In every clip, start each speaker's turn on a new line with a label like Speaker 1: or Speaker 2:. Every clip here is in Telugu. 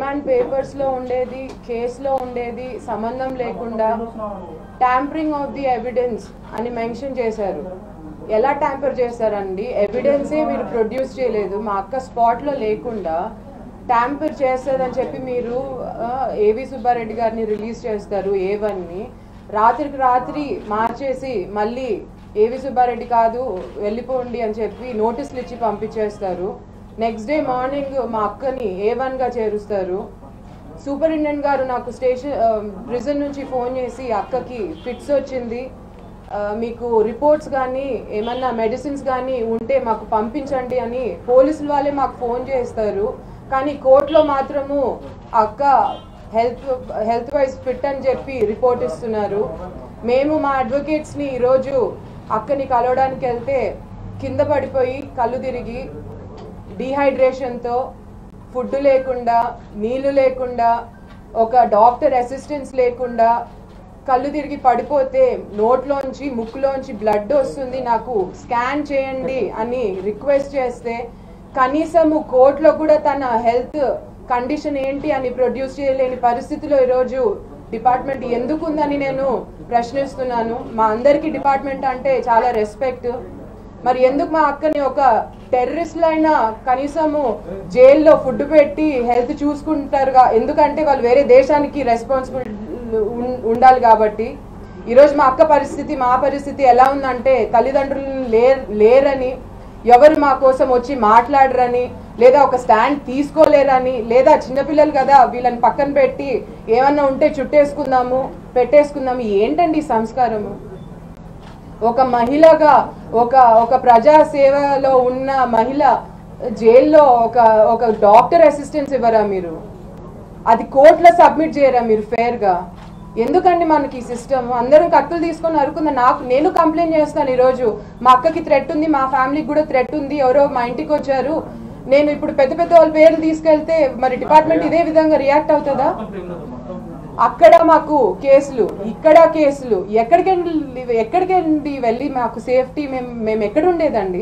Speaker 1: రిమాండ్ పేపర్స్ లో ఉండేది కేసులో ఉండేది సంబంధం లేకుండా ట్యాంపరింగ్ ఆఫ్ ది ఎవిడెన్స్ అని మెన్షన్ చేశారు ఎలా ట్యాంపర్ చేశారండి ఎవిడెన్సే మీరు ప్రొడ్యూస్ చేయలేదు మా అక్క స్పాట్లో లేకుండా ట్యాంపర్ చేస్తుందని చెప్పి మీరు ఏవి సుబ్బారెడ్డి గారిని రిలీజ్ చేస్తారు ఏవన్నీ రాత్రికి రాత్రి మార్చేసి మళ్ళీ ఏవి సుబ్బారెడ్డి కాదు వెళ్ళిపోండి అని చెప్పి నోటీసులు ఇచ్చి పంపించేస్తారు నెక్స్ట్ డే మార్నింగ్ మా అక్కని ఏ వన్గా చేరుస్తారు సూపరింటెండెంట్ గారు నాకు స్టేషన్ ప్రిజన్ నుంచి ఫోన్ చేసి అక్కకి ఫిట్స్ వచ్చింది ఆ, మీకు రిపోర్ట్స్ కానీ ఏమన్నా మెడిసిన్స్ కానీ ఉంటే మాకు పంపించండి అని పోలీసులు వాళ్ళే మాకు ఫోన్ చేస్తారు కానీ కోర్టులో మాత్రము అక్క హెల్త్ హెల్త్ వైజ్ ఫిట్ అని చెప్పి రిపోర్ట్ ఇస్తున్నారు మేము మా అడ్వకేట్స్ని ఈరోజు అక్కని కలవడానికి వెళ్తే కింద పడిపోయి కళ్ళు తిరిగి డీహైడ్రేషన్తో ఫుడ్ లేకుండా నీళ్లు లేకుండా ఒక డాక్టర్ అసిస్టెన్స్ లేకుండా కళ్ళు తిరిగి పడిపోతే నోట్లోంచి ముక్కులోంచి బ్లడ్ వస్తుంది నాకు స్కాన్ చేయండి అని రిక్వెస్ట్ చేస్తే కనీసము కోర్టులో కూడా తన హెల్త్ కండిషన్ ఏంటి అని ప్రొడ్యూస్ చేయలేని పరిస్థితిలో ఈరోజు డిపార్ట్మెంట్ ఎందుకు ఉందని నేను ప్రశ్నిస్తున్నాను మా అందరికీ డిపార్ట్మెంట్ అంటే చాలా రెస్పెక్ట్ మరి ఎందుకు మా అక్కని ఒక టెర్రరిస్ట్లు అయినా కనీసము జైల్లో ఫుడ్ పెట్టి హెల్త్ చూసుకుంటారుగా ఎందుకంటే వాళ్ళు వేరే దేశానికి రెస్పాన్సిబుల్ ఉండాలి కాబట్టి ఈరోజు మా అక్క పరిస్థితి మా పరిస్థితి ఎలా ఉందంటే తల్లిదండ్రులు లేర్ లేరని ఎవరు మా కోసం వచ్చి మాట్లాడరని లేదా ఒక స్టాండ్ తీసుకోలేరని లేదా చిన్నపిల్లలు కదా వీళ్ళని పక్కన పెట్టి ఏమన్నా ఉంటే చుట్టేసుకుందాము పెట్టేసుకుందాము ఏంటండి ఈ సంస్కారము ఒక మహిళగా ఒక ఒక ప్రజా సేవలో ఉన్న మహిళ జైల్లో ఒక ఒక డాక్టర్ అసిస్టెన్స్ ఇవ్వరా మీరు అది కోర్టులో సబ్మిట్ చేయరా మీరు ఫేర్గా ఎందుకండి మనకి ఈ సిస్టమ్ అందరూ కత్తులు తీసుకొని అరుకుందా నాకు నేను కంప్లైంట్ చేస్తాను ఈరోజు మా అక్కకి థ్రెట్ ఉంది మా ఫ్యామిలీకి కూడా థ్రెట్ ఉంది ఎవరో మా ఇంటికి వచ్చారు నేను ఇప్పుడు పెద్ద పెద్ద వాళ్ళ పేర్లు తీసుకెళ్తే మరి డిపార్ట్మెంట్ ఇదే విధంగా రియాక్ట్ అవుతుందా అక్కడ మాకు కేసులు ఇక్కడ కేసులు ఎక్కడికండి ఎక్కడికండి వెళ్ళి మాకు సేఫ్టీ మేము మేము ఎక్కడ ఉండేదండి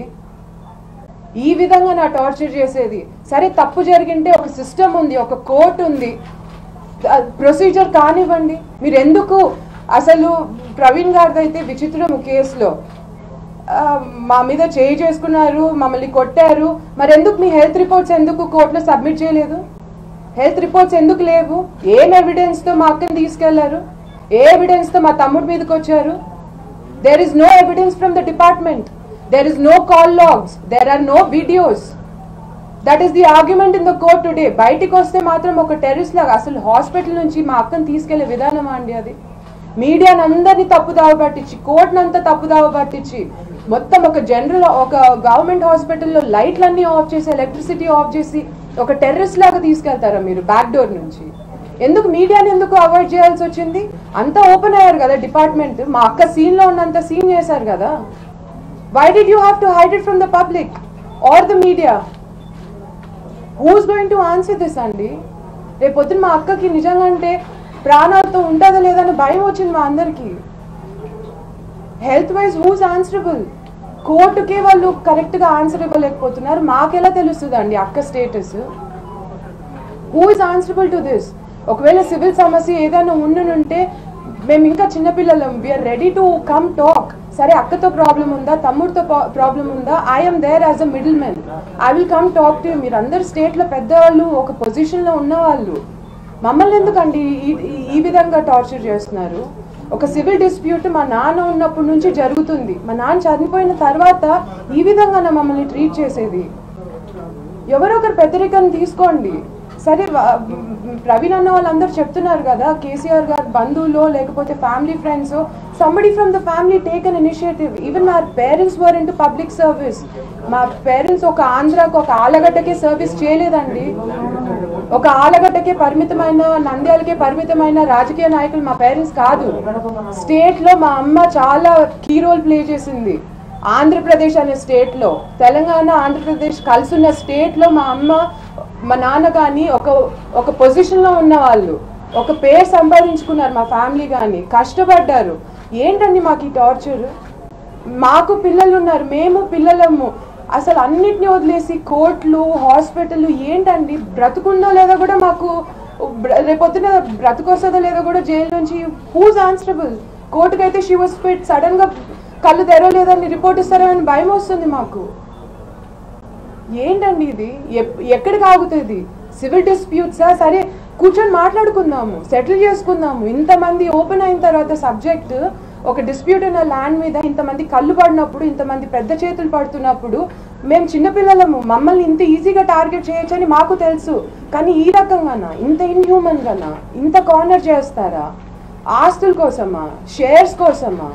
Speaker 1: ఈ విధంగా నా టార్చర్ చేసేది సరే తప్పు జరిగింటే ఒక సిస్టమ్ ఉంది ఒక కోర్టు ఉంది ప్రొసీజర్ కానివ్వండి మీరు ఎందుకు అసలు ప్రవీణ్ గారిది అయితే విచిత్రం కేసులో ఆ, మా మీద చేయి చేసుకున్నారు మమ్మల్ని కొట్టారు మరి ఎందుకు మీ హెల్త్ రిపోర్ట్స్ ఎందుకు కోర్టులో సబ్మిట్ చేయలేదు హెల్త్ రిపోర్ట్స్ ఎందుకు లేవు ఏం ఎవిడెన్స్తో మా అక్కని తీసుకెళ్లారు ఏ ఎవిడెన్స్తో మా తమ్ముడి మీదకి వచ్చారు there is no evidence from the department there is no call logs there are no videos that is the argument in the court today బయటికి వస్తే మాత్రం ఒక టెర్రరిస్ట్ లాగా అసలు హాస్పిటల్ నుంచి మా అక్కని తీసుకెళ్లే విధానమా అండి అది మీడియాని అందరినీ తప్పుదావ పట్టించి కోర్టును అంతా తప్పుదావ పట్టించి మొత్తం ఒక జనరల్ ఒక గవర్నమెంట్ హాస్పిటల్లో లైట్లన్నీ ఆఫ్ చేసి ఎలక్ట్రిసిటీ ఆఫ్ చేసి ఒక టెర్రరిస్ట్ లాగా తీసుకెళ్తారా మీరు బ్యాక్ డోర్ నుంచి ఎందుకు మీడియాని ఎందుకు అవాయిడ్ చేయాల్సి వచ్చింది అంతా ఓపెన్ అయ్యారు కదా డిపార్ట్మెంట్ మా అక్క సీన్ లో ఉన్నంత సీన్ చేశారు కదా why did you have to hide it from the public or the media who's going to answer this అండి రేపు పొద్దున మా అక్కకి నిజంగా అంటే ప్రాణాలతో ఉంటుందా లేదా అని భయం వచ్చింది మా అందరికి హెల్త్ వైజ్ హూస్ ఆన్సరబుల్ కోర్టుకే వాళ్ళు కరెక్ట్గా ఆన్సర్ ఇవ్వలేకపోతున్నారు మాకెలా తెలుస్తుంది అండి అక్క status who is answerable to this ఒకవేళ సివిల్ సమస్య ఏదైనా ఉండునుంటే మేము ఇంకా చిన్నపిల్లలం we're ready to come talk సరే అక్కతో ప్రాబ్లం ఉందా తమ్ముడితో ప్రాబ్లం ఉందా I'm there as a middle men I will come talk to మీరు అందరు స్టేట్లో పెద్దవాళ్ళు ఒక పొజిషన్లో ఉన్నవాళ్ళు మమ్మల్ని ఎందుకండి ఈ- ఈ- ఈ విధంగా టార్చర్ చేస్తున్నారు ఒక సివిల్ డిస్ప్యూట్ మా నాన్న ఉన్నప్పటి నుంచి జరుగుతుంది మా నాన్న చనిపోయిన తర్వాత ఈ విధంగా మమ్మల్ని ట్రీట్ చేసేది ఎవరో ఒకరు పెద్దరికం తీసుకోండి సరే వా- ప్రవీణ్ అన్న వాళ్ళందరూ చెప్తున్నారు కదా కేసీఆర్ గారు బంధువులు లేకపోతే family friends somebody from the family take an initiative even మా parents were into public service మా పేరెంట్స్ ఒక ఆంధ్రాకు ఒక ఆలగడ్డకే సర్వీస్ చేయలేదండి ఒక ఆలగడ్డకే పరిమితమైన నంద్యాలకే పరిమితమైన రాజకీయ నాయకులు మా పేరెంట్స్ కాదు స్టేట్ లో మా అమ్మ చాలా కీ రోల్ ప్లే చేసింది ఆంధ్రప్రదేశ్ అనే స్టేట్ లో తెలంగాణ ఆంధ్రప్రదేశ్ కలిసి ఉన్న స్టేట్ లో మా అమ్మ మా నాన్న కానీ ఒక ఒక పొజిషన్ లో ఉన్న వాళ్ళు ఒక పేరు సంపాదించుకున్నారు మా ఫ్యామిలీ కానీ కష్టపడ్డారు ఏంటండి మాకు ఈ టార్చర్ మాకు పిల్లలు ఉన్నారు మేము పిల్లలము అసలు అన్నిటిని వదిలేసి కోర్టులు హాస్పిటల్ ఏంటండి బ్రతుకుందో లేదో కూడా మాకు బ్ర- రేపొద్దున బ్రతుకొస్తుందో లేదో కూడా జైలు నుంచి హూజ్ ఆన్సరబుల్ కోర్టుకి అయితే షీ వాస్ ఫిట్ సడన్ గా కళ్ళు తెరవలేదని రిపోర్ట్ ఇస్తారని భయం వస్తుంది మాకు ఏంటండి ఇది ఎప్- ఎక్కడికి ఆగుతుంది సివిల్ డిస్ప్యూట్సా సరే కూర్చొని మాట్లాడుకుందాము సెటిల్ చేసుకుందాము ఇంతమంది ఓపెన్ అయిన తర్వాత సబ్జెక్ట్ ఒక డిస్ప్యూట్ ఉన్న ల్యాండ్ మీద ఇంతమంది కళ్ళు పడినప్పుడు ఇంతమంది పెద్ద చేతులు పడుతున్నప్పుడు మేము చిన్నపిల్లలము మమ్మల్ని ఇంత ఈజీగా టార్గెట్ చేయొచ్చని మాకు తెలుసు కానీ ఈ రకంగానా ఇంత ఇన్హ్యూమన్ గానా ఇంత కార్నర్ చేస్తారా ఆస్తుల కోసమా షేర్స్ కోసమా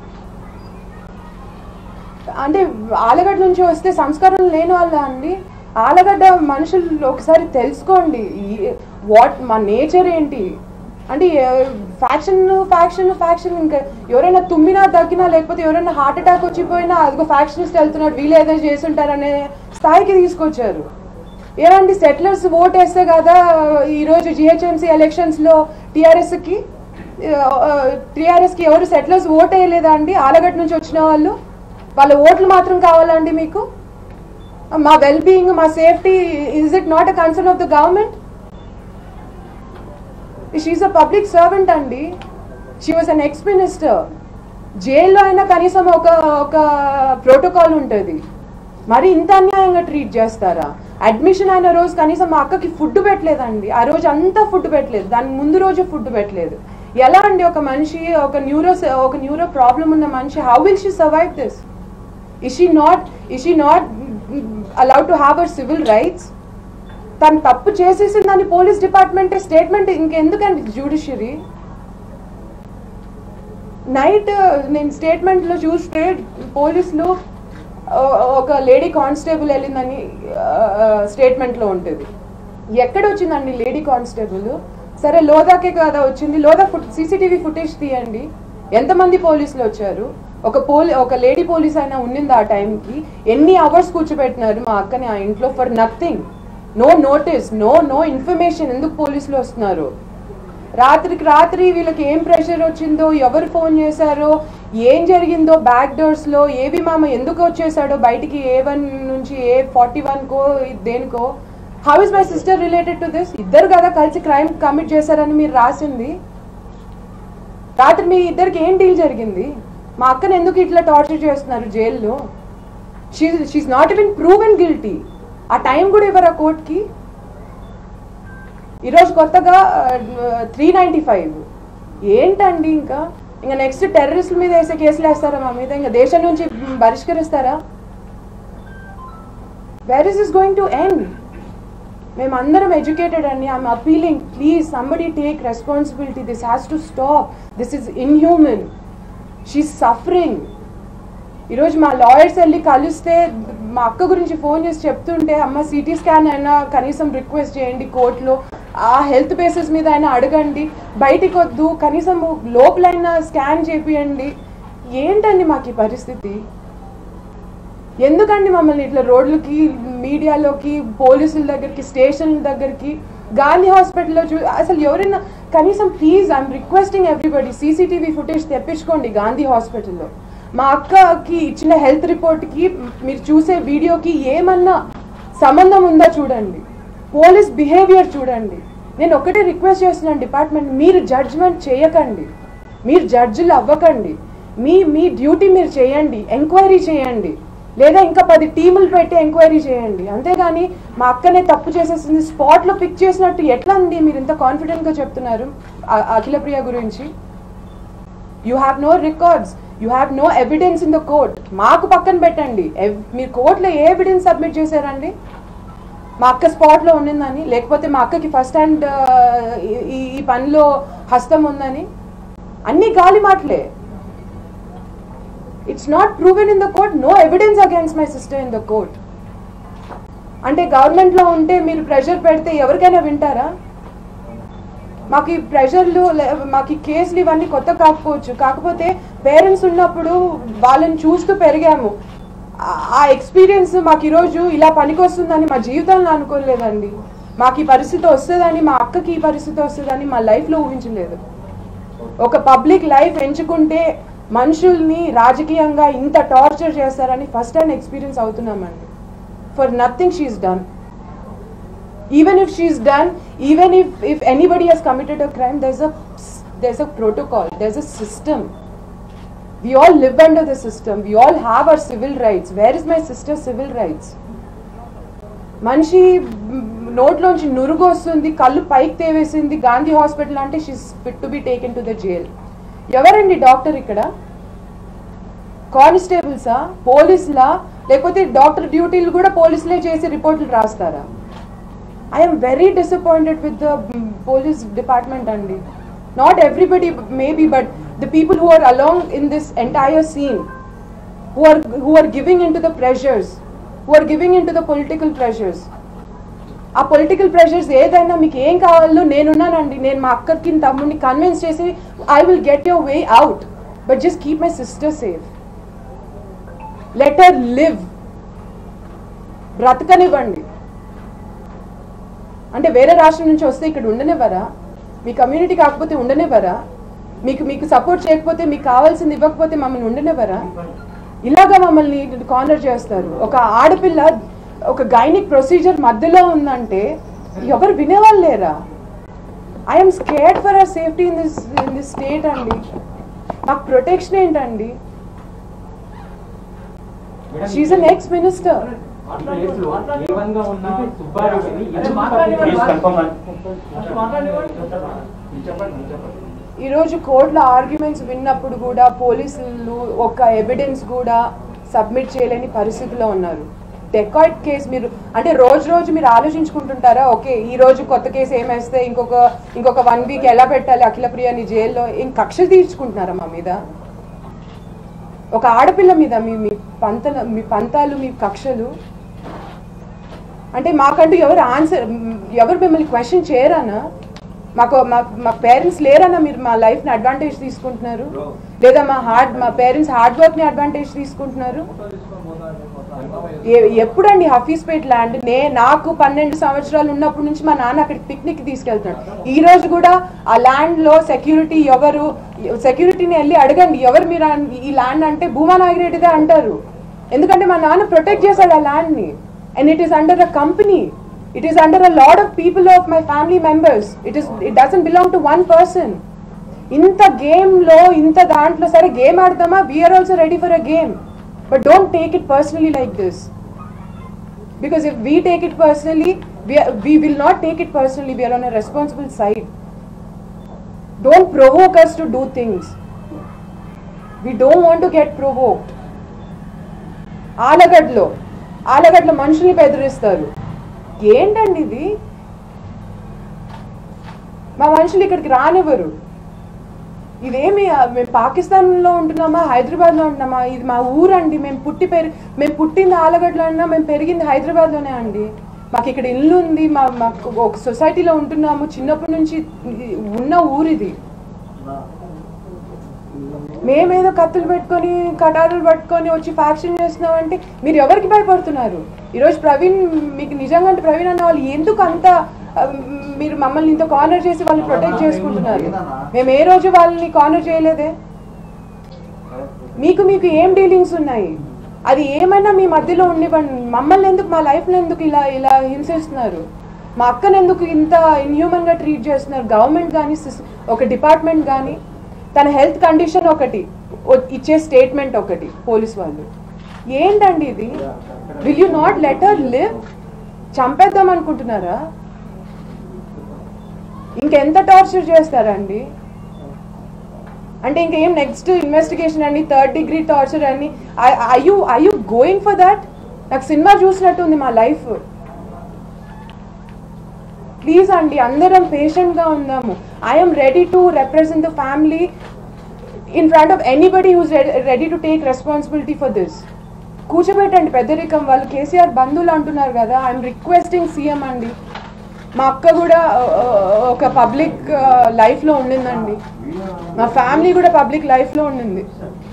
Speaker 1: అంటే ఆలగడ్డ నుంచి వస్తే సంస్కారం లేని వాళ్ళ అండి ఆలగడ్డ మనుషులు ఒకసారి తెలుసుకోండి వాట్ మా నేచర్ ఏంటి అంటే ఫ్యాక్షన్ ఫ్యాక్షన్ ఫ్యాక్షన్ ఇంకా ఎవరైనా తుమ్మినా దగ్గినా లేకపోతే ఎవరైనా హార్ట్ అటాక్ వచ్చిపోయినా అదిగో ఫ్యాక్షనిస్ట్ వెళ్తున్నాడు వీళ్ళు ఏదో చేసి ఉంటారనే స్థాయికి తీసుకొచ్చారు ఏమండి సెటిలర్స్ ఓట్ వేస్తే కదా ఈరోజు జిహెచ్ఎంసీ ఎలక్షన్స్లో టీఆర్ఎస్కి టీఆర్ఎస్కి ఎవరు సెటిలర్స్ ఓట్ వేయలేదా అండి ఆలగడ్డ నుంచి వచ్చిన వాళ్ళు వాళ్ళ ఓట్లు మాత్రం కావాలండి మీకు మా వెల్ బీయింగ్ మా safety is it not a concern of the government she's a public servant అండి she was an ex minister జైల్లో అయినా కనీసం ఒక ఒక ప్రోటోకాల్ ఉంటుంది మరి ఇంత అన్యాయంగా ట్రీట్ చేస్తారా అడ్మిషన్ అయిన రోజు కనీసం మా అక్కకి ఫుడ్ పెట్టలేదండి ఆ రోజు అంతా ఫుడ్ పెట్టలేదు దాని ముందు రోజు ఫుడ్ పెట్టలేదు ఎలా అండి ఒక మనిషి ఒక న్యూరో ఒక న్యూరో ప్రాబ్లం ఉన్న మనిషి how will she survive this is she not is she not allowed to have our civil rights తను తప్పు చేసేసిన దాన్ని పోలీస్ డిపార్ట్మెంట్ స్టేట్మెంట్ ఇంకెందుకండి జ్యుడిషియరీ నైట్ నేను స్టేట్మెంట్లో చూస్తే పోలీసులు ఆ, ఒక లేడీ కానిస్టేబుల్ వెళ్ళిందని స్టేట్మెంట్లో ఉంటుంది ఎక్కడ వచ్చిందండి లేడీ కానిస్టేబుల్ సరే లోదాకే కదా వచ్చింది లోదా ఫుట్ సీసీటీవీ ఫుటేజ్ తీయండి ఎంతమంది పోలీసులు వచ్చారు ఒక పోలీ ఒక లేడీ పోలీస్ అయినా ఉన్నింది ఆ టైంకి ఎన్ని అవర్స్ కూర్చోబెట్టినారు మా అక్కని ఆ ఇంట్లో for nothing no notice no no information ఎందుకు పోలీసులు వస్తున్నారు రాత్రికి రాత్రి వీళ్ళకి ఏం ప్రెషర్ వచ్చిందో ఎవరు ఫోన్ చేశారో ఏం జరిగిందో బ్యాక్ డోర్స్ లో ఏవి మామ ఎందుకు వచ్చేసాడో బయటికి ఏ వన్ నుంచి ఏ ఫార్టీ వన్ కో దేనికో how is my sister related to this ఇద్దరు కదా కలిసి క్రైమ్ కమిట్ చేశారని మీరు రాసింది రాత్రి మీ ఇద్దరికి ఏం డీల్ జరిగింది మా అక్కని ఎందుకు ఇట్లా టార్చర్ చేస్తున్నారు జైల్లో she she's not even proven guilty ఆ టైం కూడా ఇవ్వరా కోర్టుకి ఈరోజు కొత్తగా త్రీ నైంటీ ఫైవ్ ఏంటండి ఇంకా ఇంకా నెక్స్ట్ టెర్రరిస్టుల మీద వేసే కేసులు వేస్తారా మా మీద ఇంకా దేశం నుంచి బహిష్కరిస్తారా where is is going to end మేమందరం ఎడ్యుకేటెడ్ అండి I'm appealing please somebody take responsibility this has to stop this is inhuman she suffering ఈరోజు మా లాయర్స్ వెళ్ళి కలిస్తే మా అక్క గురించి ఫోన్ చేసి చెప్తుంటే అమ్మ సిటీ స్కాన్ అయినా కనీసం రిక్వెస్ట్ చేయండి కోర్టులో ఆ హెల్త్ బేసిస్ మీద అయినా అడగండి బయటికి వద్దు కనీసం లోపలైనా స్కాన్ చేపియండి ఏంటండి మాకు ఈ పరిస్థితి ఎందుకండి మమ్మల్ని ఇట్లా రోడ్లకి మీడియాలోకి పోలీసుల దగ్గరికి స్టేషన్ల దగ్గరికి గాంధీ హాస్పిటల్లో చూ అసలు ఎవరైనా కనీసం please I'm requesting everybody CCTV footage తెప్పించుకోండి గాంధీ హాస్పిటల్లో మా అక్కకి ఇచ్చిన హెల్త్ రిపోర్ట్కి మీరు చూసే వీడియోకి ఏమన్నా సంబంధం ఉందా చూడండి పోలీస్ బిహేవియర్ చూడండి నేను ఒకటే రిక్వెస్ట్ చేస్తున్నాను డిపార్ట్మెంట్ మీరు జడ్జ్మెంట్ చేయకండి మీరు జడ్జిలు అవ్వకండి మీ మీ డ్యూటీ మీరు చేయండి ఎంక్వైరీ చేయండి లేదా ఇంకా పది టీములు పెట్టి ఎంక్వైరీ చేయండి అంతేగాని మా అక్కనే తప్పు చేసేసింది స్పాట్లో పిక్ చేసినట్టు ఎట్లా అండి మీరు ఇంత కాన్ఫిడెంట్గా చెప్తున్నారు అ- అఖిల ప్రియ గురించి you have no records you have no evidence in the court మాకు పక్కన పెట్టండి ఎవ్- మీరు కోర్టులో ఏ ఎవిడెన్స్ సబ్మిట్ చేశారండి మా అక్క స్పాట్లో ఉన్నిందని లేకపోతే మా అక్కకి ఫస్ట్ హ్యాండ్ ఈ ఈ పనిలో హస్తం ఉందని అన్ని గాలి మాటలే it's not proven in the court no evidence against my sister in the court అంటే గవర్నమెంట్లో ఉంటే మీరు ప్రెషర్ పెడితే ఎవరికైనా వింటారా మాకు ఈ ప్రెషర్లు లే- మాకు ఈ కేసులు ఇవన్నీ కొత్త కాకపోవచ్చు కాకపోతే పేరెంట్స్ ఉన్నప్పుడు వాళ్ళని చూస్తూ పెరిగాము ఆ- ఆ ఎక్స్పీరియన్స్ మాకు ఈరోజు ఇలా పనికొస్తుందని మా జీవితంలో అనుకోలేదండి మాకు ఈ పరిస్థితి వస్తుందని మా అక్కకి ఈ పరిస్థితి వస్తుందని మా లైఫ్లో ఊహించలేదు ఒక పబ్లిక్ లైఫ్ ఎంచుకుంటే మనుషుల్ని రాజకీయంగా ఇంత టార్చర్ చేస్తారని ఫస్ట్ హ్యాండ్ ఎక్స్పీరియన్స్ అవుతున్నామండి for nothing she's done even if she's done even if if anybody has committed a crime there's a there's a protocol there's a system we all live under the system we all have our civil rights where is my sister's civil rights మనిషి మ్, నోట్లోంచి నురుగు వస్తుంది కళ్ళు పైకి తేవేసింది గాంధీ హాస్పిటల్ అంటే she's fit to be taken to the jail ఎవరండి డాక్టర్ ఇక్కడ కానిస్టేబుల్సా పోలీసులా లేకపోతే డాక్టర్ డ్యూటీలు కూడా పోలీసులే చేసి రిపోర్ట్లు రాస్తారా I am very disappointed with the mm, police department, Andy. Not everybody, maybe, but the people who are along in this entire scene, who are who are giving into the pressures, who are giving into the political pressures. ఆ పొలిటికల్ ప్రెషర్స్ ఏదైనా మీకు ఏం కావాలో నేనున్నానండి నేను మా అక్కకి తమ్ముడిని కన్విన్స్ చేసి I will get your way out but just keep my sister safe let her live బ్రతకనివ్వండి అంటే వేరే రాష్ట్రం నుంచి వస్తే ఇక్కడ ఉండనివ్వరా మీ కమ్యూనిటీ కాకపోతే ఉండనివ్వరా మీకు మీకు సపోర్ట్ చేయకపోతే మీకు కావాల్సింది ఇవ్వకపోతే మమ్మల్ని ఉండనివ్వరా ఇలాగా మమ్మల్ని కార్నర్ చేస్తారు ఒక ఆడపిల్ల ఒక గైనిక్ ప్రొసీజర్ మధ్యలో ఉందంటే ఎవరు వినేవాళ్ళు లేరా I'm scared for our safety in this in this state అండి మాకు ప్రొటెక్షన్ ఏంటండి షీఈ్ అన్ ఎక్స్ మినిస్టర్
Speaker 2: కేసులో A1 గా ఉన్న సుబ్బారెడ్డిని ఎందుకు
Speaker 3: Please
Speaker 2: పట్టుకున్నారు?
Speaker 3: confirm that.
Speaker 1: ఈరోజు కోర్టులో ఆర్గ్యుమెంట్స్ విన్నప్పుడు కూడా పోలీసులు ఒక ఎవిడెన్స్ కూడా సబ్మిట్ చేయలేని పరిస్థితిలో ఉన్నారు డెకాయిట్ కేసు మీరు అంటే రోజు రోజు మీరు ఆలోచించుకుంటుంటారా ఓకే ఈ రోజు కొత్త కేసు ఏమేస్తే ఇంకొక ఇంకొక వన్ వీక్ ఎలా పెట్టాలి అఖిల ప్రియని జైల్లో ఏం కక్ష తీర్చుకుంటున్నారా మా మీద ఒక ఆడపిల్ల మీద మీ మీ పంతల మీ పంతాలు మీ కక్షలు అంటే మాకంటూ ఎవరు ఆన్సర్ ఎవరు మిమ్మల్ని క్వశ్చన్ చేయరానా మాకు మా మా పేరెంట్స్ లేరన్నా మీరు మా లైఫ్ని అడ్వాంటేజ్ తీసుకుంటున్నారు లేదా మా హార్డ్ మా పేరెంట్స్ హార్డ్ వర్క్ని అడ్వాంటేజ్ తీసుకుంటున్నారు ఏ- ఎప్పుడండి హఫీస్పేట్ ల్యాండ్ నే నాకు పన్నెండు సంవత్సరాలు ఉన్నప్పటి నుంచి మా నాన్న అక్కడికి పిక్నిక్ తీసుకెళ్తాడు ఈ రోజు కూడా ఆ ల్యాండ్ లో సెక్యూరిటీ ఎవరు సెక్యూరిటీని వెళ్ళి అడగండి ఎవరు మీరు అన్- ఈ ల్యాండ్ అంటే భూమా నాగిరెడ్డిదే అంటారు ఎందుకంటే మా నాన్న ప్రొటెక్ట్ చేశాడు ఆ ల్యాండ్ ని and it is under a company it is under a lot of people of my family members it is it doesn't belong to one person ఇంత గేమ్ లో ఇంత దాంట్లో సరే గేమ్ ఆడతామా we're also ready for a game but don't take it personally like this because if we take it personally we, are, we will not take it personally we are on a responsible side don't provoke us to do things we don't want to get provoked ఆలగడ్లో ఆలగడ్లో మనుషుల్ని బెదిరిస్తారు ఏంటండి ఇది మా మనుషులు ఇక్కడికి రానివ్వరు ఇదేమి ఆ, మేము పాకిస్తాన్లో ఉంటున్నామా హైదరాబాద్లో ఉంటున్నామా ఇది మా ఊరండి మేము పుట్టి పెరి మేము పుట్టింది ఆలగడ్డలో అన్నా మేము పెరిగింది హైదరాబాద్లోనే అండి మాకు ఇక్కడ ఇల్లు ఉంది మా మాకు ఒక సొసైటీలో ఉంటున్నాము చిన్నప్పటి నుంచి ఇది ఉన్న ఊరిది మేమేదో కత్తులు పెట్టుకొని కటారులు పట్టుకొని వచ్చి ఫ్యాక్షన్ చేస్తున్నామంటే మీరు ఎవరికి భయపడుతున్నారు ఈరోజు ప్రవీణ్ మీకు నిజంగా అంటే ప్రవీణ్ అన్న వాళ్ళు ఎందుకు అంత ఆ, మీరు మమ్మల్ని ఇంత కార్నర్ చేసి వాళ్ళని ప్రొటెక్ట్ చేసుకుంటున్నారు మేము ఏ రోజు వాళ్ళని కార్నర్ చేయలేదే మీకు మీకు ఏం డీలింగ్స్ ఉన్నాయి అది ఏమైనా మీ మధ్యలో ఉండివ్వండి మమ్మల్ని ఎందుకు మా లైఫ్లో ఎందుకు ఇలా ఇలా హింసిస్తున్నారు మా అక్కని ఎందుకు ఇంత ఇన్హ్యూమన్గా ట్రీట్ చేస్తున్నారు గవర్నమెంట్ కానీ ఒక డిపార్ట్మెంట్ కానీ తన హెల్త్ కండిషన్ ఒకటి ఓ- ఇచ్చే స్టేట్మెంట్ ఒకటి పోలీస్ వాళ్ళు ఏంటండి ఇది will you not let her live చంపేద్దాం అనుకుంటున్నారా ఇంకెంత టార్చర్ చేస్తారండి అంటే ఇంకేం నెక్స్ట్ ఇన్వెస్టిగేషన్ అని థర్డ్ డిగ్రీ టార్చర్ అని I you I you going for that నాకు సినిమా చూసినట్టు ఉంది మా లైఫ్ ప్లీజ్ అండి అందరం పేషెంట్గా ఉందాము I'm ready to represent the family in front of anybody who's ready to take responsibility for this కూర్చోబెట్టండి పెద్దరికం వాళ్ళు కేసీఆర్ బంధువులు అంటున్నారు కదా ఐఎమ్ రిక్వెస్టింగ్ సీఎం అండి మా అక్క కూడా ఆ, ఆ, ఒక పబ్లిక్ లైఫ్లో ఉండిందండి మా ఫ్యామిలీ కూడా పబ్లిక్ లైఫ్లో ఉండింది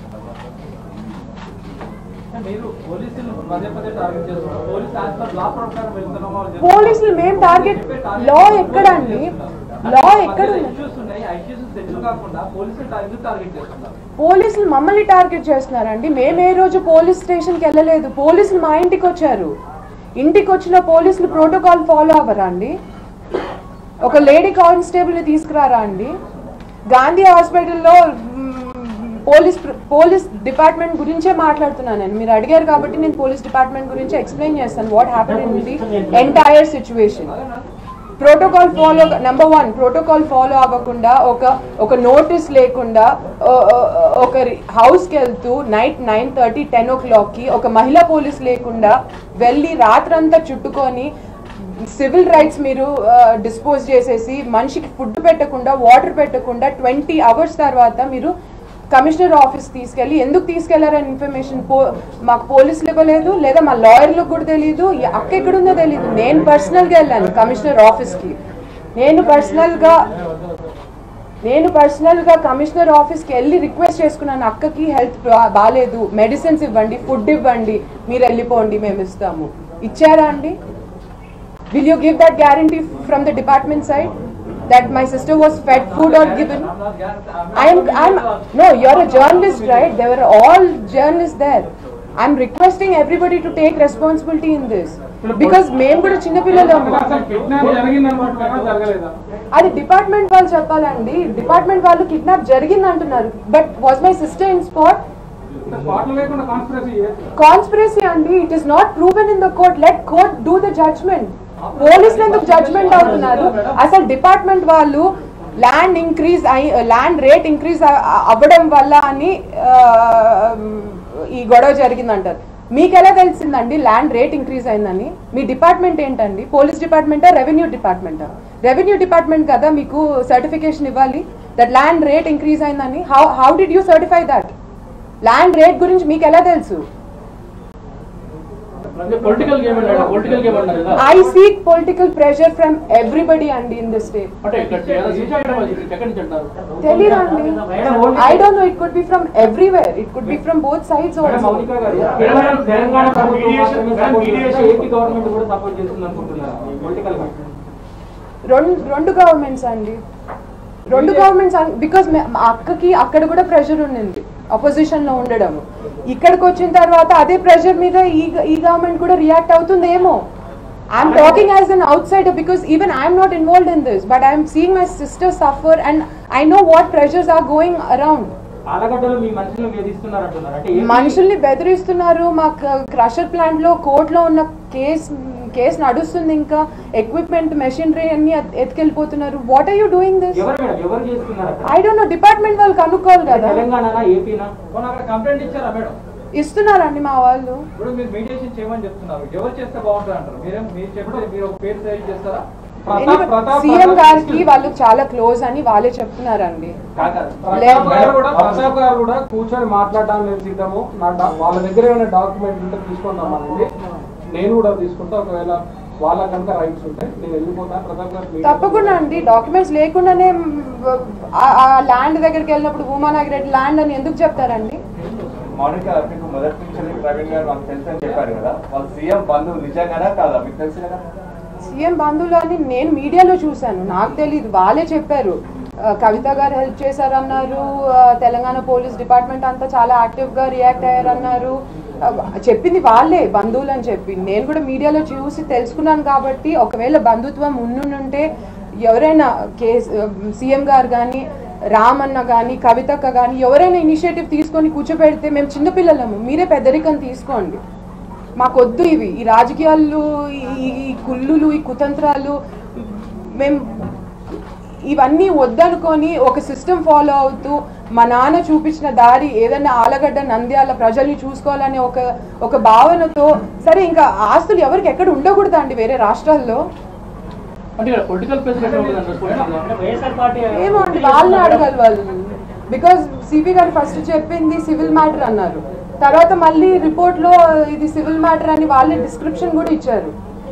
Speaker 2: మీరు పోలీసులు పదే పదే టార్గెట్ చేస్తున్నారు పోలీస్ యాజ్ పర్ లా ప్రకారం వెళ్తున్నామా అని చెప్పి-
Speaker 1: పోలీసులు మేం టార్గెట్ లా ఎక్కడ అండి లా ఎక్కడ ఉంది?
Speaker 2: ఇష్యూస్ ఉన్నాయి ఆ ఇష్యూస్ సెటిల్ కాకుండా పోలీసులు ఎందుకు టార్గెట్ చేస్తున్నారు
Speaker 1: పోలీసులు మమ్మల్ని టార్గెట్ చేస్తున్నారండి మేము ఏ రోజు పోలీస్ స్టేషన్కి వెళ్ళలేదు పోలీసులు మా ఇంటికి వచ్చారు ఇంటికి వచ్చిన పోలీసులు ప్రోటోకాల్ ఫాలో అవ్వరా అండి ఒక లేడీ కానిస్టేబుల్ని తీసుకురారా అండి గాంధీ హాస్పిటల్లో మ్, పోలీస్ పోలీస్ డిపార్ట్మెంట్ గురించే మాట్లాడుతున్నాను నేను మీరు అడిగారు కాబట్టి నేను పోలీస్ డిపార్ట్మెంట్ గురించి ఎక్స్ప్లెయిన్ చేస్తాను what happen in the entire situation protocol follow number one protocol follow అవ్వకుండా ఒక ఒక నోటీస్ లేకుండా ఓ- ఓ- ఒక హౌస్కి వెళ్తూ నైట్ నైన్ థర్టీ టెన్ ఓ క్లాక్కి ఒక మహిళా పోలీస్ లేకుండా వెళ్ళి రాత్రంతా చుట్టుకొని సివిల్ రైట్స్ మీరు డిస్పోజ్ చేసేసి మనిషికి ఫుడ్ పెట్టకుండా వాటర్ పెట్టకుండా ట్వంటీ అవర్స్ తర్వాత మీరు కమిషనర్ ఆఫీస్ తీసుకెళ్ళి ఎందుకు తీసుకెళ్లారని ఇన్ఫర్మేషన్ పో మాకు పోలీసులు ఇవ్వలేదు లేదా మా లాయర్లకు కూడా తెలియదు ఈ అక్క ఎక్కడుందో తెలియదు నేను పర్సనల్గా వెళ్ళాను కమిషనర్ ఆఫీస్కి నేను పర్సనల్గా నేను పర్సనల్గా కమిషనర్ ఆఫీస్కి వెళ్ళి రిక్వెస్ట్ చేసుకున్నాను అక్కకి హెల్త్ బాగాలేదు మెడిసిన్స్ ఇవ్వండి ఫుడ్ ఇవ్వండి మీరు వెళ్ళిపోండి మేము ఇస్తాము ఇచ్చారా అండి will you give that guarantee from the department side that my sister was fed food or given
Speaker 2: I'm not guaranteed-
Speaker 1: I am, I'm, no, you're a journalist, right? There were all journalists there. I'm requesting everybody to take responsibility in this. Because మేము కూడా చిన్నపిల్లలము
Speaker 2: అసలు కిడ్నాప్ జరిగింది అనుకుంటున్నారా జరగలేదా
Speaker 1: అది డిపార్ట్మెంట్ వాళ్ళు చెప్పాలండి డిపార్ట్మెంట్ వాళ్ళు కిడ్నాప్ జరిగింది అంటున్నారు but was my sister in spot
Speaker 2: స్పాట్లు లేకుండా కాన్స్పిరసీ
Speaker 1: కాన్స్పిరసీ అండి it is not proven in the court let court do the judgment పోలీసులు ఎందుకు జడ్జ్మెంట్ అవుతున్నారు అసలు డిపార్ట్మెంట్ వాళ్ళు ల్యాండ్ ఇంక్రీజ్ అయి ల్యాండ్ రేట్ ఇంక్రీజ్ అవ్వడం వల్ల అని ఆ, ఈ గొడవ జరిగిందంటారు మీకు ఎలా తెలిసిందండి ల్యాండ్ రేట్ ఇంక్రీజ్ అయిందని మీ డిపార్ట్మెంట్ ఏంటండి పోలీస్ డిపార్ట్మెంటా రెవెన్యూ డిపార్ట్మెంటా రెవెన్యూ డిపార్ట్మెంట్ కదా మీకు సర్టిఫికేషన్ ఇవ్వాలి దట్ ల్యాండ్ రేట్ ఇంక్రీజ్ అయిందని how how did you certify that land rate గురించి మీకు ఎలా తెలుసు
Speaker 3: పొలిటికల్ గేమ్ అన్నాడు పొలిటికల్ గేమ్ అన్నారు కదా
Speaker 1: I seek political pressure from everybody అండి ఇన్ దిస్ స్టేట్
Speaker 3: అంటే ఇక్కడ ఏదో శ్రీశైలం వాళ్ళు ఎక్కడి నుంచి అంటారు
Speaker 1: తెలీదా అండి I don't know it could be from everywhere it could be from both sides also
Speaker 2: Mounika garu కేవలం తెలంగాణ ప్రభుత్వం మాత్రమే సపోర్ట్ చేస్తుందా? ఏపీ గవర్నమెంట్ కూడా సపోర్ట్ చేస్తుంది అనుకుంటున్నారు పొలిటికల్ గా
Speaker 1: రెండు రెండు గవర్నమెంట్స్ అండి రెండు గవర్నమెంట్స్ బికాస్ మా అక్కకి అక్కడ కూడా ప్రెషర్ ఉండింది అపోజిషన్ లో ఉండడం ఇక్కడికి వచ్చిన తర్వాత అదే ప్రెషర్ మీద ఈ ఈ గవర్నమెంట్ కూడా రియాక్ట్ అవుతుందేమో I'm talking as an outsider because even I'm not involved in this but I'm seeing my sister suffer and I know what pressures are going around
Speaker 2: ఆలగడ్డలో మీ మనుషులను వేధిస్తున్నారు అంటున్నారు అంటే ఏపీ-
Speaker 1: మనుషుల్ని బెదిరిస్తున్నారు మా క్రషర్ ప్లాంట్ లో కోర్టులో ఉన్న కేసు కేసు నడుస్తుంది ఇంకా ఎక్విప్మెంట్ మెషినరీ అన్ని ఎత్- ఎత్తుకెళ్ళిపోతున్నారు what are you doing this
Speaker 2: ఎవరు మేడం ఎవరు చేస్తున్నారు అక్కడ?
Speaker 1: ఐ డోంట్ నో డిపార్ట్మెంట్ వాళ్ళు కనుక్కోవాలి కదా
Speaker 2: తెలంగాణనా ఏపీనా అక్కడ కంప్లైంట్ ఇచ్చారా మేడం
Speaker 1: ఇస్తున్నారండి మా వాళ్ళు
Speaker 2: ఇప్పుడు మీరు మీడియేషన్ చేయమని చెప్తున్నారు ఎవరు చేస్తే బాగుంటుంది అంటారు మీరేం మీరు చెప్తే మీరు ఒక పేరు సజెస్ట్ చేస్తారా
Speaker 1: సీఎం గారికి వాళ్ళు చాలా క్లోజ్ అని వాళ్ళే చెప్తున్నారండి లేదు.
Speaker 4: ప్రతాప్ గారు కూడా ప్రతాప్ గారు కూడా కూర్చొని మాట్లాడడానికి నేను సిద్ధము నా డా- వాళ్ళ దగ్గర ఏమైనా డాక్యుమెంట్ ఉంటే తీసుకుందాం అనేది నేను కూడా తీసుకుంటా ఒకవేళ వాళ్ళ కనుక రైట్స్ ఉంటే నేను వెళ్ళిపోతా ప్రతాప్ గారు మీరు-
Speaker 1: తప్పకుండా అండి డాక్యుమెంట్స్ లేకుండానే మ్, ఆ- ఆ ల్యాండ్ దగ్గరికి వెళ్ళినప్పుడు ఉమానాగిరెడ్డి ల్యాండ్ అని ఎందుకు చెప్తారండి
Speaker 5: మౌనిక మీకు మొదటి నుంచి ప్రవీణ్ గారు మాకు తెలుసు అని చెప్పారు కదా వాళ్ళ సీఎం బంధువు నిజంగానా కాదా మీకు తెలుసు కదా
Speaker 1: సీఎం బంధువులు అని నేను మీడియాలో చూశాను నాకు తెలియదు వాళ్ళే చెప్పారు ఆ, కవిత గారు హెల్ప్ చేశారన్నారు ఆ, తెలంగాణ పోలీస్ డిపార్ట్మెంట్ అంతా చాలా యాక్టివ్గా రియాక్ట్ అయ్యారన్నారు ఆ, చెప్పింది వాళ్ళే బంధువులు అని చెప్పి నేను కూడా మీడియాలో చూసి తెలుసుకున్నాను కాబట్టి ఒకవేళ బంధుత్వం ఉండుంటే ఎవరైనా కేస్ సీఎం గారు కానీ రామన్న కానీ కవితక్క కానీ ఎవరైనా ఇనిషియేటివ్ తీసుకొని కూర్చోబెడితే మేము చిన్నపిల్లలము మీరే పెద్దరికం తీసుకోండి మాకొద్దు ఇవి ఈ రాజకీయాలు ఈ- ఈ ఈ కుళ్ళులు ఈ కుతంత్రాలు మేము ఇవన్నీ వద్దనుకొని ఒక సిస్టమ్ ఫాలో అవుతూ మా నాన్న చూపించిన దారి ఏదైనా ఆలగడ్డ నంద్యాల ప్రజల్ని చూసుకోవాలనే ఒక ఒక భావనతో సరే ఇంకా ఆస్తులు ఎవరికి ఎక్కడ ఉండకూడదా అండి వేరే రాష్ట్రాల్లో
Speaker 3: అంటే ఇక్కడ పొలిటికల్ ప్రెస్ ఎక్కడ ఉంటుంది అంటారు పొలిటికల్
Speaker 1: ఏమో అండి వాళ్ళని అడగాలి వాళ్ళు బికాజ్ సిపి గారు ఫస్ట్ చెప్పింది సివిల్ మ్యాటర్ అన్నారు తర్వాత మళ్ళీ రిపోర్ట్ లో ఇది సివిల్ మ్యాటర్ అని వాళ్ళే డిస్క్రిప్షన్ కూడా ఇచ్చారు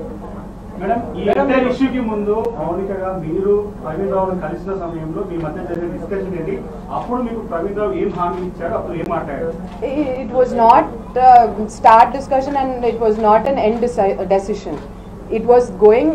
Speaker 6: మేడం ఈ ఎంటైర్ ఇష్యూకి ముందు మౌనికగా మీరు ప్రవీణ్ రావుని కలిసిన సమయంలో మీ మధ్య జరిగిన డిస్కషన్ ఏంటి అప్పుడు మీకు ప్రవీణ్ రావు ఏం హామీ ఇచ్చాడు అప్పుడు ఏం మాట్లాడారు
Speaker 1: it was not uh, start discussion and it was not an end deci- decision it was going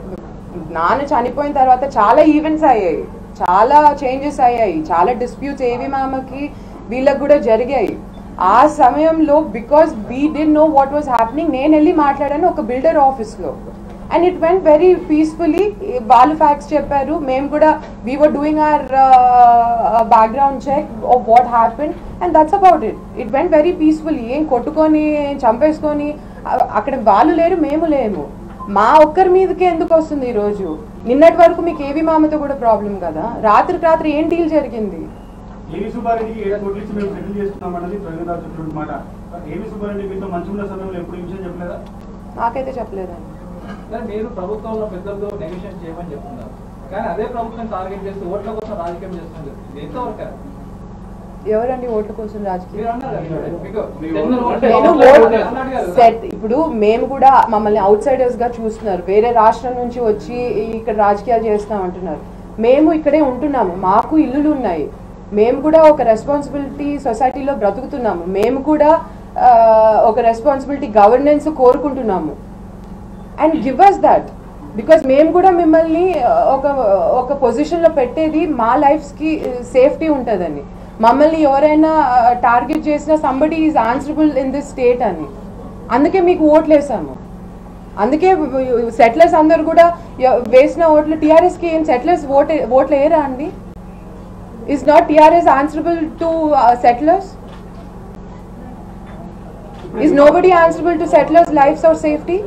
Speaker 1: నాన్న చనిపోయిన తర్వాత చాలా ఈవెంట్స్ అయ్యాయి చాలా చేంజెస్ అయ్యాయి చాలా డిస్ప్యూట్స్ ఏవి మామకి వీళ్ళకి కూడా జరిగాయి ఆ సమయంలో బికాస్ వీ డి నో వాట్ వాస్ హ్యాపెనింగ్ నేను వెళ్ళి మాట్లాడాను ఒక బిల్డర్ ఆఫీస్లో and it went very peacefully వాళ్ళు ఫ్యాక్ట్స్ చెప్పారు మేము కూడా we were doing our background check of what happen and that's about it it went very peacefully ఏం కొట్టుకొని చంపేసుకొని అ- అక్కడ వాళ్ళు లేరు మేము లేము మా ఒక్కరి మీదకే ఎందుకు వస్తుంది ఈరోజు నిన్నటి వరకు మీకు ఏవి మామతో కూడా ప్రాబ్లం కదా రాత్రికి రాత్రి ఏం డీల్ జరిగింది
Speaker 6: ఏవి సుబ్బారెడ్డికి ఏడు కోట్లు ఇచ్చి మేము సెటిల్ చేస్తున్నాం అన్నది ప్రవీణ్ రావు చెప్పిన మాట ఏవి సుబ్బారెడ్డి మీతో మంచి ఉన్న సమయంలో ఎప్పుడు ఈ విషయం చెప్పలేదా
Speaker 1: నాకైతే చెప్పలేదండి
Speaker 2: సార్ మీరు ప్రభుత్వంలో పెద్దలతో నెగోషియేట్ చేయమని చెప్తున్నారు కానీ అదే ప్రభుత్వం టార్గెట్ చేస్తూ ఓట్ల కోసం రాజకీయం చేస్తుంది ఇది ఎంతవరకు
Speaker 1: ఎవరండి ఓట్ల కోసం రాజకీయం
Speaker 2: మీరు అన్నారు కదా మీకు
Speaker 5: మీ
Speaker 2: టెన్
Speaker 5: ఓట్లు
Speaker 2: ఓట్లు
Speaker 1: నేను
Speaker 2: ఓట్లు
Speaker 1: ఓట్
Speaker 2: అన్నాడు కదా.
Speaker 1: సెట్ ఇప్పుడు మేము కూడా మమ్మల్ని అవుట్ సైడర్స్ గా చూస్తున్నారు వేరే రాష్ట్రం నుంచి వచ్చి ఇక్కడ రాజకీయాలు చేస్తాం అంటున్నారు మేము ఇక్కడే ఉంటున్నాము మాకు ఇల్లులు ఉన్నాయి మేము కూడా ఒక రెస్పాన్సిబిలిటీ సొసైటీలో బ్రతుకుతున్నాము మేము కూడా ఆ, ఒక రెస్పాన్సిబిలిటీ గవర్నెన్స్ కోరుకుంటున్నాము and give us that because మేము కూడా మిమ్మల్ని ఆ, ఒక ఒక పొజిషన్లో పెట్టేది మా లైఫ్స్కి సేఫ్టీ ఉంటుందని మమ్మల్ని ఎవరైనా టార్గెట్ చేసినా somebody is answerable in this state అని అందుకే మీకు ఓట్లు వేసాము అందుకే సెటిలర్స్ అందరు కూడా ఎ- వేసిన ఓట్లు టీఆర్ఎస్కి ఏం సెటిలర్స్ ఓట్ ఓట్లు వేయరా అండి is not TRS answerable to settlers is nobody answerable to settlers lives are safety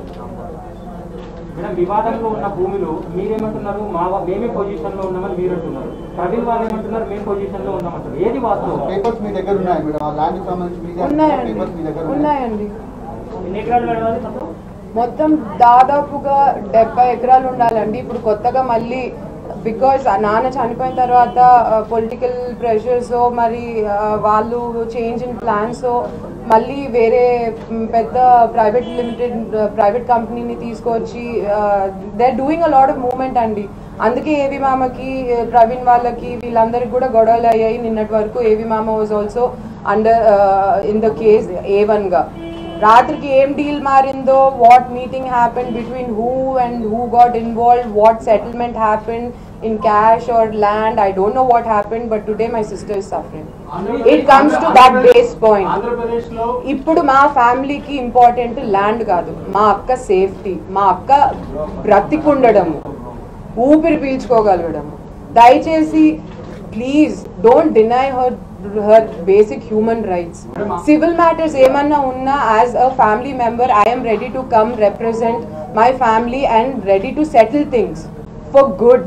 Speaker 2: madam వివాదంలో ఉన్న భూమిలో మీరేమంటున్నారు మా వా- మేమే పొజిషన్ లో ఉన్నామని మీరు అంటున్నారు ప్రవీణ్ వాళ్ళు ఏమంటున్నారు మేము పొజిషన్ లో ఉన్నామంటారు ఏది వాస్తవం
Speaker 7: పేపర్స్ మీ దగ్గర ఉన్నాయి మేడం ఆ ల్యాండ్ సంబంధించి మీ
Speaker 1: ఉన్నాయండి
Speaker 7: పేపర్స్ మీ దగ్గర ఉన్నాయి
Speaker 1: ఉన్నాయండి
Speaker 3: ఎన్ని ఎకరాలు మేడం అది మొత్తం
Speaker 1: మొత్తం దాదాపుగా డెబ్బై ఎకరాలు ఉండాలండి ఇప్పుడు కొత్తగా మళ్ళీ బికాజ్ నాన్న చనిపోయిన తర్వాత పొలిటికల్ ప్రెషర్స్ మరి ఆ, వాళ్ళు చేంజ్ ఇన్ ప్లాన్స్ మళ్ళీ వేరే మ్, పెద్ద ప్రైవేట్ లిమిటెడ్ ప్రైవేట్ కంపెనీని తీసుకొచ్చి they are doing a lot of moment అండి అందుకే ఏవి మామకి ప్రవీణ్ వాళ్ళకి వీళ్ళందరికి కూడా గొడవలు అయ్యాయి నిన్నటి వరకు ఏవి మామ was also under in the case ఏ గా రాత్రికి ఏం డీల్ మారిందో what meeting happen between who and who got involve what settlement happen in cash or land I don't know what happen but today my sister is suffering it comes to that base point
Speaker 6: Andhra Pradesh లో
Speaker 1: ఇప్పుడు మా ఫ్యామిలీకి ఇంపార్టెంట్ ల్యాండ్ కాదు మా అక్క సేఫ్టీ మా అక్క బ్రతికుండడము ఊపిరి పీల్చుకోగలగడము దయచేసి please don't deny her her basic human rights civil matters ఏమన్నా ఉన్నా as a family member I'm ready to come represent my family and ready to settle things for good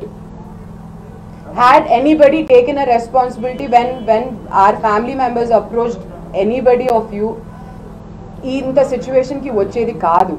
Speaker 1: had anybody taken a responsibility when when our family members approached anybody of you ఇంత సిచ్యువేషన్ కి వచ్చేది కాదు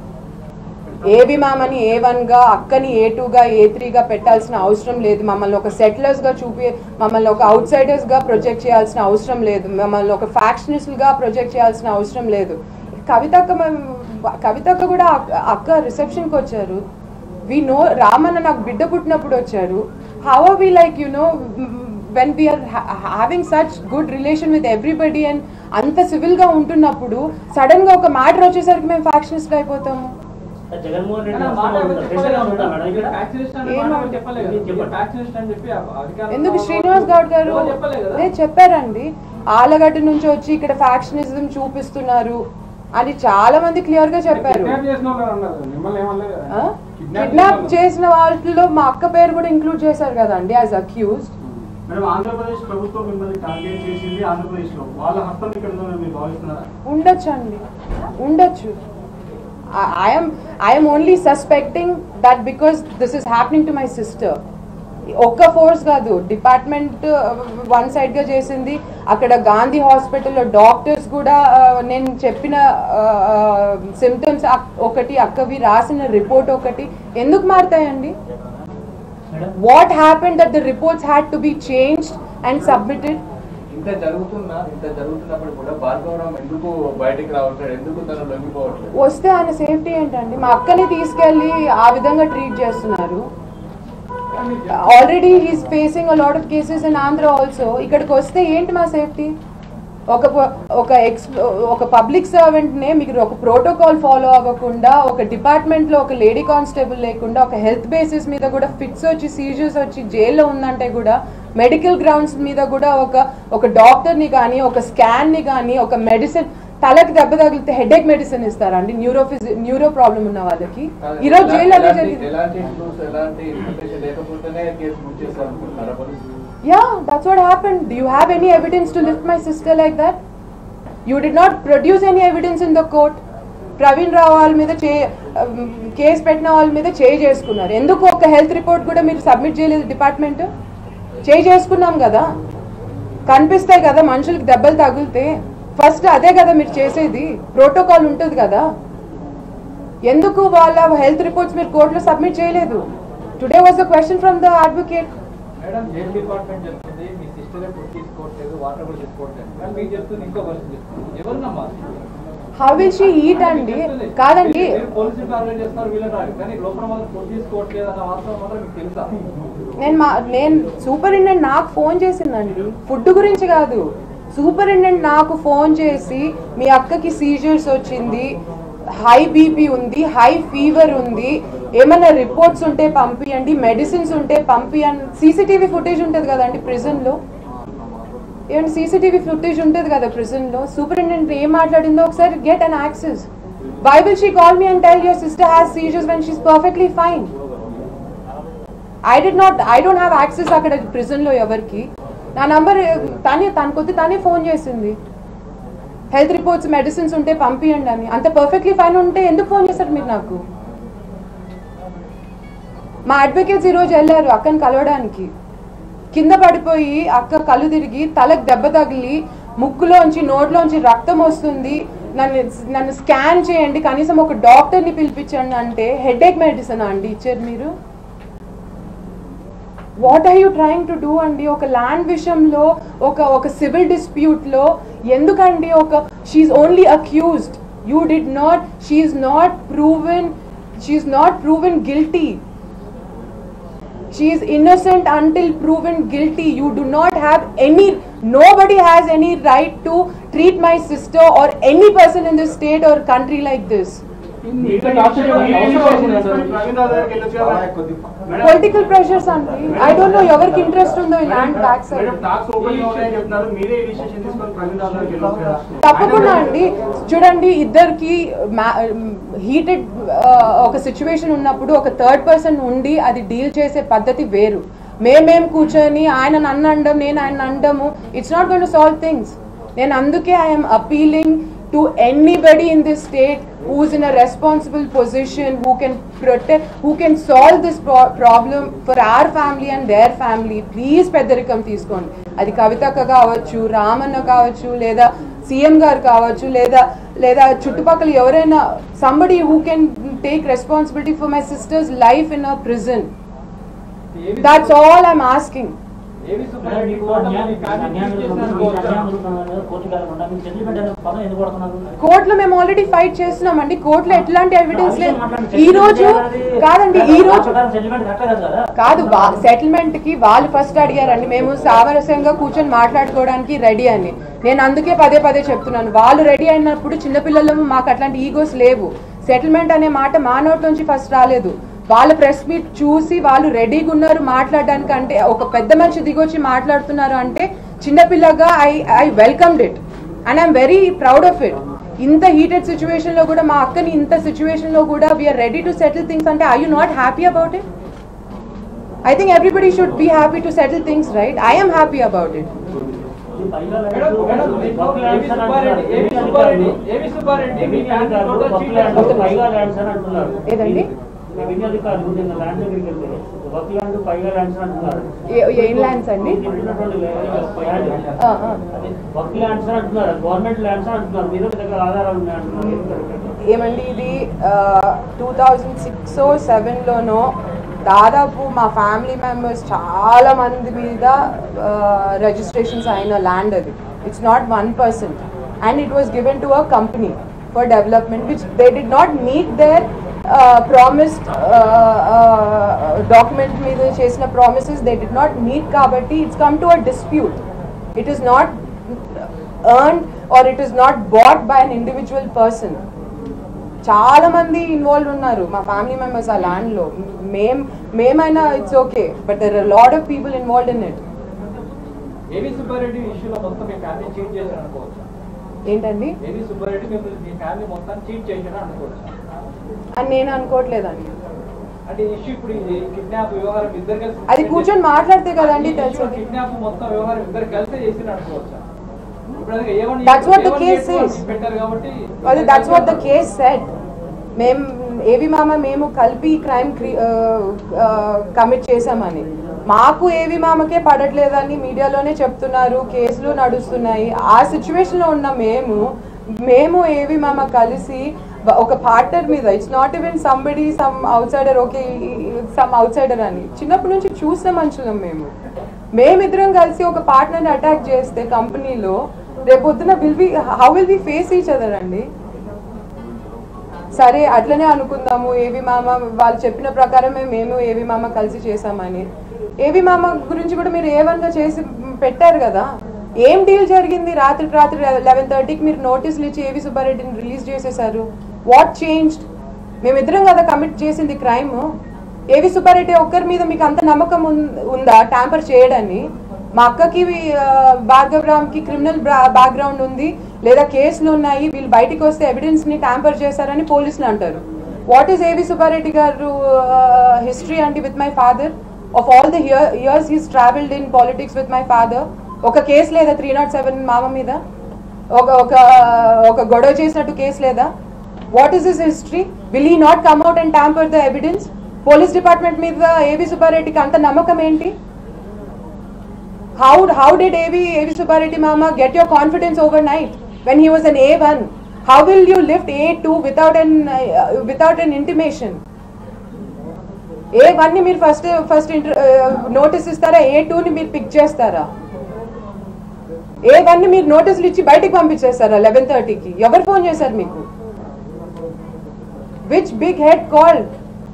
Speaker 1: ఏబి మామని ఏ వన్ గా అక్కని ఏ టూ గా ఏ త్రీ గా పెట్టాల్సిన అవసరం లేదు మమ్మల్ని ఒక సెటిలర్స్ గా చూపి మమ్మల్ని ఒక అవుట్ సైడర్స్ గా ప్రొజెక్ట్ చేయాల్సిన అవసరం లేదు మమ్మల్ని ఒక ఫ్యాక్షనిస్ట్ గా ప్రొజెక్ట్ చేయాల్సిన అవసరం లేదు కవితక్క మేము- కవితక్క కూడా అక్క- అక్క రిసెప్షన్ కి వచ్చారు వి నో రామన్న నాకు బిడ్డ పుట్టినప్పుడు వచ్చారు how are we like you know when we're having such good relation with everybody and అంత సివిల్ గా ఉంటున్నప్పుడు సడన్ గా ఒక మ్యాటర్ వచ్చేసరికి మేము ఫ్యాక్షనిస్ట్ అయిపోతాము
Speaker 3: జగన్మోహన్ రెడ్డి
Speaker 2: మేడం, మాట
Speaker 3: వస్తున్నారు.
Speaker 2: చెప్పలేదు
Speaker 3: ప్రెషర్గా ఉందా
Speaker 2: మేడం.
Speaker 3: మేడం
Speaker 2: ఇక్కడ
Speaker 3: ఇక్కడ?
Speaker 2: ఫ్యాక్షనిస్ట్ అని
Speaker 1: ఏం
Speaker 2: మాట
Speaker 1: మాట?
Speaker 2: చెప్పలేదు కదా.
Speaker 3: చెప్పండి.
Speaker 2: ఫ్యాక్షనిస్ట్ అని చెప్పి అధికారులు
Speaker 1: ఎందుకు శ్రీనివాస్ గౌడ్ గారు
Speaker 2: ఎవరు చెప్పలేదు కదా.
Speaker 1: నేను చెప్పారండి ఆలగడ్డ నుంచి వచ్చి ఇక్కడ ఫ్యాక్షనిజం చూపిస్తున్నారు అని చాలా మంది క్లియర్ గా చెప్పారు
Speaker 4: కిడ్నాప్ చేసిన వాళ్ళు అన్నారు మిమ్మల్ని ఏమనలేదు కదా.
Speaker 1: కిడ్నాప్ చేసిన వాళ్ళలో మా అక్క పేరు కూడా ఇంక్లూడ్ చేశారు కదండి యాజ్ అక్యూజ్డ్
Speaker 6: మేడం ఆంధ్రప్రదేశ్ ప్రభుత్వం మిమ్మల్ని టార్గెట్ చేసింది ఆంధ్రప్రదేశ్ లో వాళ్ళ హస్తం ఇక్కడ ఉందని మీరు భావిస్తున్నారా
Speaker 1: ఉండొచ్చు అండి ఉండొచ్చు I'm I'm only suspecting that because this is happening to my sister ఒక్క ఫోర్స్ కాదు డిపార్ట్మెంట్ వన్ సైడ్ గా చేసింది అక్కడ గాంధీ హాస్పిటల్లో డాక్టర్స్ కూడా ఆ, నేను చెప్పిన సిమ్టమ్స్ ఒకటి అక్కవి రాసిన రిపోర్ట్ ఒకటి ఎందుకు మారుతాయండి what happen that the reports had to be changed and submitted
Speaker 5: ఇంత జరుగుతున్నా ఇంత జరుగుతున్నప్పుడు కూడా భార్గవరావు ఎందుకు బయటికి రావట్లేదు ఎందుకు తను లొంగిపోవట్లేదు
Speaker 1: వస్తే ఆయన సేఫ్టీ ఏంటండి మా అక్కని తీసుకెళ్ళి ఆ విధంగా ట్రీట్ చేస్తున్నారు already he's facing a lot of cases in Andhra also ఇక్కడికి వస్తే ఏంటి మా సేఫ్టీ ఒక ప- ఒక ఎక్స్ ఒక పబ్లిక్ సర్వెంట్నే మీకు ఒక ప్రోటోకాల్ ఫాలో అవ్వకుండా ఒక డిపార్ట్మెంట్లో ఒక లేడీ కానిస్టేబుల్ లేకుండా ఒక హెల్త్ బేసిస్ మీద కూడా ఫిట్స్ వచ్చి సీజర్స్ వచ్చి జైల్లో ఉందంటే కూడా మెడికల్ గ్రౌండ్స్ మీద కూడా ఒక ఒక డాక్టర్ని కానీ ఒక స్కాన్ని కానీ ఒక మెడిసిన్ తలకి దెబ్బ తగిలితే హెడేక్ మెడిసిన్ ఇస్తారా అండి న్యూరో ఫిజి న్యూరో ప్రాబ్లం ఉన్న వాళ్ళకి ఈరోజు జైల్లో అదే జరిగింది
Speaker 5: ఎలాంటి ఇష్యూస్ ఎలాంటి ఇన్ఫర్మేషన్ లేకపోతేనే కేసు బుక్ చేస్తారు అనుకుంటున్నారా police
Speaker 1: Yeah, that's what happened. Do you have any evidence to lift my sister like that? You did not produce any evidence in the court. Praveen Rao వాళ్ళ మీద చే కేసు పెట్టిన వాళ్ళ మీద చేయి చేసుకున్నారు ఎందుకు ఒక హెల్త్ రిపోర్ట్ కూడా మీరు సబ్మిట్ చేయలేదు డిపార్ట్మెంట్ చేయి చేసుకున్నాం కదా కనిపిస్తాయి కదా మనుషులకి దెబ్బలు తగిలితే ఫస్ట్ అదే కదా మీరు చేసేది ప్రోటోకాల్ ఉంటుంది కదా ఎందుకు వాళ్ళ హెల్త్ రిపోర్ట్స్ మీరు కోర్టులో సబ్మిట్ చేయలేదు today was the question from the advocate
Speaker 3: madam jail department చెప్తుంది మీ సిస్టరే ఫుడ్ తీసుకోవట్లేదు వాటర్ కూడా తీసుకోవట్లేదు కానీ మీకు చెప్తుంది ఇంకో వర్షం చెప్తుంది ఎవరు నమ్మాలి
Speaker 1: హౌ విల్ షీ ఈట్ అండి కాదండి
Speaker 3: మీరు పోలీసులు ఆర్గనైజ్ చేస్తారు వీళ్ళని రాదు కానీ లోపల మాత్రం ఫుడ్ తీసుకోవట్లేదు అన్న వాస్తవం మాత్రం మీకు తెలుసా
Speaker 1: నేను మా నేను సూపరింటెండెంట్ నాకు ఫోన్ చేసిందండి ఫుడ్ గురించి కాదు సూపరింటెండెంట్ నాకు ఫోన్ చేసి మీ అక్కకి సీజర్స్ వచ్చింది హై బీపీ ఉంది హై ఫీవర్ ఉంది ఏమైనా రిపోర్ట్స్ ఉంటే పంపియండి మెడిసిన్స్ ఉంటే పంపియండి సీసీటీవీ ఫుటేజ్ ఉంటుంది కదండి ప్రిజన్లో ఏమంటే సీసీటీవీ ఫుటేజ్ ఉంటుంది కదా ప్రిజన్లో సూపరింటెండెంట్ ఏం మాట్లాడిందో ఒకసారి get an access why will she call me and tell your sister has seizures when she's perfectly fine I did not I don't have access అక్కడ ప్రిజన్లో ఎవరికి నా నంబర్ తనే తన కొద్ది తనే ఫోన్ చేసింది హెల్త్ రిపోర్ట్స్ మెడిసిన్స్ ఉంటే పంపియండి అని అంత పర్ఫెక్ట్లీ ఫైన్ ఉంటే ఎందుకు ఫోన్ చేశారు మీరు నాకు మా అడ్వకేట్స్ ఈరోజు వెళ్ళారు అక్కని కలవడానికి కింద పడిపోయి అక్క కళ్ళు తిరిగి తలకు దెబ్బ తగిలి ముక్కులోంచి నోట్లోంచి రక్తం వస్తుంది నన్ను నన్ను స్కాన్ చేయండి కనీసం ఒక డాక్టర్ని పిలిపించండి అంటే హెడేక్ మెడిసిన్ అండి ఇచ్చారు మీరు what are you trying to do అండి ఒక ల్యాండ్ విషయంలో ఒక ఒక సివిల్ డిస్ప్యూట్లో ఎందుకండి ఒక she's only accused you did not she's not proven she's not proven guilty she is innocent until proven guilty you do not have any nobody has any right to treat my sister or any person in this state or country like this
Speaker 3: ఇంకా టార్చర్ చేయడానికి అవసరం లేదు సార్.
Speaker 6: ప్రవీణ్ రావు దగ్గరికి వెళ్ళొచ్చు కదా మేడం,
Speaker 1: పొలిటికల్ ప్రెషర్స్ అండి ఐ డోంట్ నో ఎవరికి ఇంట్రెస్ట్ ఉందో ఈ land back side
Speaker 6: madam talks open ఉన్నాయని చెప్తున్నారు మీరే ఇనిషియేషన్ తీసుకొని ప్రవీణ్ రావు దగ్గరికి వెళ్ళొచ్చు కదా
Speaker 1: తప్పకుండా అండి చూడండి ఇద్దరికి హీటెడ్ ఒక సిచ్యువేషన్ ఉన్నప్పుడు ఒక థర్డ్ పర్సన్ ఉండి అది డీల్ చేసే పద్ధతి వేరు మేమేం కూర్చొని ఆయన నన్ను అండం నేను ఆయన అండము it's not going to solve things నేను అందుకే I'm appealing to anybody in this state who's in a responsible position who can protect who can solve this problem for our family and their family please పెద్దరికం తీసుకోండి అది కవితక్క కావచ్చు రామన్న కావచ్చు లేదా సీఎం గారు కావచ్చు లేదా లేదా చుట్టుపక్కల ఎవరైనా somebody who can take responsibility for my sister's life in a prison
Speaker 3: A V-
Speaker 1: that's all I'm asking
Speaker 3: A V Subbareddy
Speaker 8: మీకు
Speaker 3: కోర్టు
Speaker 8: అన్యాయం
Speaker 3: మీకు కానీ
Speaker 8: అన్యాయం
Speaker 3: చేసిన
Speaker 8: జరుగుతుంది,
Speaker 3: కోర్టు.
Speaker 8: అన్యాయం జరుగుతుంది, కోర్టుకి వెళ్ళకుండా మీకు సెటిల్మెంట్ అనే పదం ఎందుకు కొడుతున్నారు
Speaker 1: కోర్టులో మేము ఆల్రెడీ ఫైట్ చేస్తున్నామండి కోర్టులో ఎట్లాంటి ఎవిడెన్స్ లేదు ఈ రోజు కాదండి ఈ రోజు
Speaker 8: సెటిల్మెంట్ కరెక్ట్ కాదు కదా
Speaker 1: కాదు సెటిల్మెంట్ కి వాళ్ళు ఫస్ట్ అడిగారండి మేము సామరస్యంగా కూర్చొని మాట్లాడుకోవడానికి రెడీ అని నేను అందుకే పదే పదే చెప్తున్నాను వాళ్ళు రెడీ అయినప్పుడు చిన్నపిల్లలు మాకు అట్లాంటి ఈగోస్ లేవు సెటిల్మెంట్ అనే మాట మా నోట్ నుంచి ఫస్ట్ రాలేదు వాళ్ళ ప్రెస్ మీట్ చూసి వాళ్ళు రెడీగా ఉన్నారు మాట్లాడడానికి అంటే ఒక పెద్ద మనిషి దిగొచ్చి మాట్లాడుతున్నారు అంటే చిన్నపిల్లగా I I welcomed it and I'm very proud of it ఇంత హీటెడ్ సిచ్యువేషన్ లో కూడా మా అక్కని ఇంత సిచ్యువేషన్ లో కూడా we're ready to settle things అంటే I you not happy about it I think everybody should be happy to settle things, right? I am happy about it.
Speaker 8: ఇది పైగా
Speaker 3: మేడం, మేడం, మీకు
Speaker 8: బఫ్
Speaker 3: ఏవి
Speaker 8: ల్యాండ్స్ అని
Speaker 3: సుబ్బారెడ్డి, ఏవి
Speaker 8: అంటున్నారు.
Speaker 3: సుబ్బారెడ్డి, ఏవి సుబ్బారెడ్డి, మీ
Speaker 8: రెవెన్యూ
Speaker 3: ఫ్యామిలీ
Speaker 8: అధికారులు
Speaker 3: టోటల్
Speaker 8: బఫ్
Speaker 3: చీట్
Speaker 8: ల్యాండ్స్
Speaker 3: చేస్తారు.
Speaker 8: పైగా ల్యాండ్స్ అని అంటున్నారు
Speaker 1: ఏదండి?
Speaker 8: రెవెన్యూ అధికారులు నిన్న ల్యాండ్ దగ్గరికి వెళ్తే బఫ్ ల్యాండ్ పైగా ల్యాండ్స్ అని అంటున్నారు
Speaker 1: ఏ- ఏం ల్యాండ్స్ అండి
Speaker 8: మీరు తింటున్నటువంటి ల్యాండ్
Speaker 1: ఆ, ఆ.
Speaker 8: అది బఫ్ ల్యాండ్స్ అని అంటున్నారు గవర్నమెంట్ ల్యాండ్స్ అని అంటున్నారు మీరు దగ్గర ఆధారాలు ఉన్నాయి అంటున్నారు ఏం కరెక్ట్?
Speaker 1: ఏమండి ఇది టూ థౌజండ్ సిక్స్ సెవెన్లోనో దాదాపు మా ఫ్యామిలీ మెంబర్స్ చాలా మంది మీద రిజిస్ట్రేషన్స్ అయిన ల్యాండ్ అది it's not one percent and it was given to a company for development which they did not meet their promised document మీద చేసిన promises they did not meet కాబట్టి it's come to a dispute it is not earn or it is not bought by an individual person చాలా మంది ఇన్వాల్వ్ ఉన్నారు మా ఫ్యామిలీ మెంబర్స్ ఆ ల్యాండ్ లో మేం మేమైనా it's okay but there are lot of people involved in it
Speaker 3: A V Subbareddy ఇష్యూలో మొత్తం మీ ఫ్యామిలీ చీట్ చేశారు అనుకోవచ్చు
Speaker 1: ఏంటండి
Speaker 3: ఏవి సుబ్బారెడ్డి మిమ్మల్ని మీ ఫ్యామిలీ మొత్తం చీట్ చేశారు అనుకోవచ్చు
Speaker 1: అని నేను అనుకోవట్లేదండి
Speaker 3: అంటే ఇష్యూ ఇప్పుడు ఇది కిడ్నాప్ వ్యవహారం ఇద్దరు కలిసి
Speaker 1: అది కూర్చొని మాట్లాడితే కదండి తెలిసేది
Speaker 3: కిడ్నాప్ మొత్తం వ్యవహారం ఇద్దరు కలిసి చేసిన అనుకోవచ్చు ఇప్పుడు అది A1
Speaker 1: That's what the
Speaker 3: A1
Speaker 1: case
Speaker 3: A2
Speaker 1: is.
Speaker 3: పెట్టారు కాబట్టి
Speaker 1: అది that's what the case set మేం ఏవి మామ మేము కలిపి క్రైమ్ కమిట్ చేశామని మాకు ఏవి మామకే పడట్లేదని మీడియాలోనే చెప్తున్నారు కేసులు నడుస్తున్నాయి ఆ సిచ్యువేషన్ లో ఉన్న మేము మేము ఏవి మామ కలిసి బ- ఒక పార్ట్నర్ మీద it's not even somebody some outsider okay some outsider అని చిన్నప్పటి నుంచి చూసిన మనుషులం మేము మేమిద్దరం కలిసి ఒక పార్ట్నర్ని అటాక్ చేస్తే కంపెనీలో రేపొద్దున will be how will be face each other అండి సరే అట్లనే అనుకుందాము ఏవి మామ వాళ్ళు చెప్పిన ప్రకారమే మేము ఏవి మామ కలిసి చేసామని ఏవి మామ గురించి కూడా మీరు ఏవన్గా చేసి పెట్టారు కదా ఏం డీల్ జరిగింది రాత్రి రాత్రి లెవెన్ థర్టీకి మీరు నోటీసులు ఇచ్చి ఏవి సుబ్బారెడ్డిని రిలీజ్ చేసేసారు వాట్ చేంజ్డ్ మేమిద్దరం కదా కమిట్ చేసింది క్రైమ్ ఏవి సుబ్బారెడ్డి ఒక్కరి మీద మీకు అంత నమ్మకం ఉన్- ఉందా ట్యాంపర్ చేయడాన్ని మా అక్కకి ఆ, భార్గవ్ రామ్ కి క్రిమినల్ బ్యాక్గ్రౌండ్ ఉంది లేదా కేసులు ఉన్నాయి వీళ్ళు బయటికి వస్తే ఎవిడెన్స్ ని ట్యాంపర్ చేశారని పోలీసులు అంటారు వాట్ ఈస్ ఏవి సుబ్బారెడ్డి గారు హిస్టరీ అండి with my father of all the years he's travelled in politics with my father ఒక కేసు లేదా త్రీ నాట్ సెవెన్ మామ మీద ఒక ఒక ఒక గొడవ చేసినట్టు కేసు లేదా what is his history will he not come out and tamper the evidence police department మీద ఏవి సుబ్బారెడ్డికి అంత నమ్మకం ఏంటి how how did AV AV Subbareddy Mama get your confidence overnight when he was an A1? How will you lift A2 without an uh, without an intimation? A one ని మీరు ఫస్ట్ ఫస్ట్ నోటీస్ ఇస్తారా ఏ టూ ని మీరు పిక్ చేస్తారా ఏ వన్ ని మీరు నోటీసులు ఇచ్చి బయటికి పంపించేస్తారా లెవెన్ థర్టీకి ఎవరు ఫోన్ చేశారు మీకు which big head called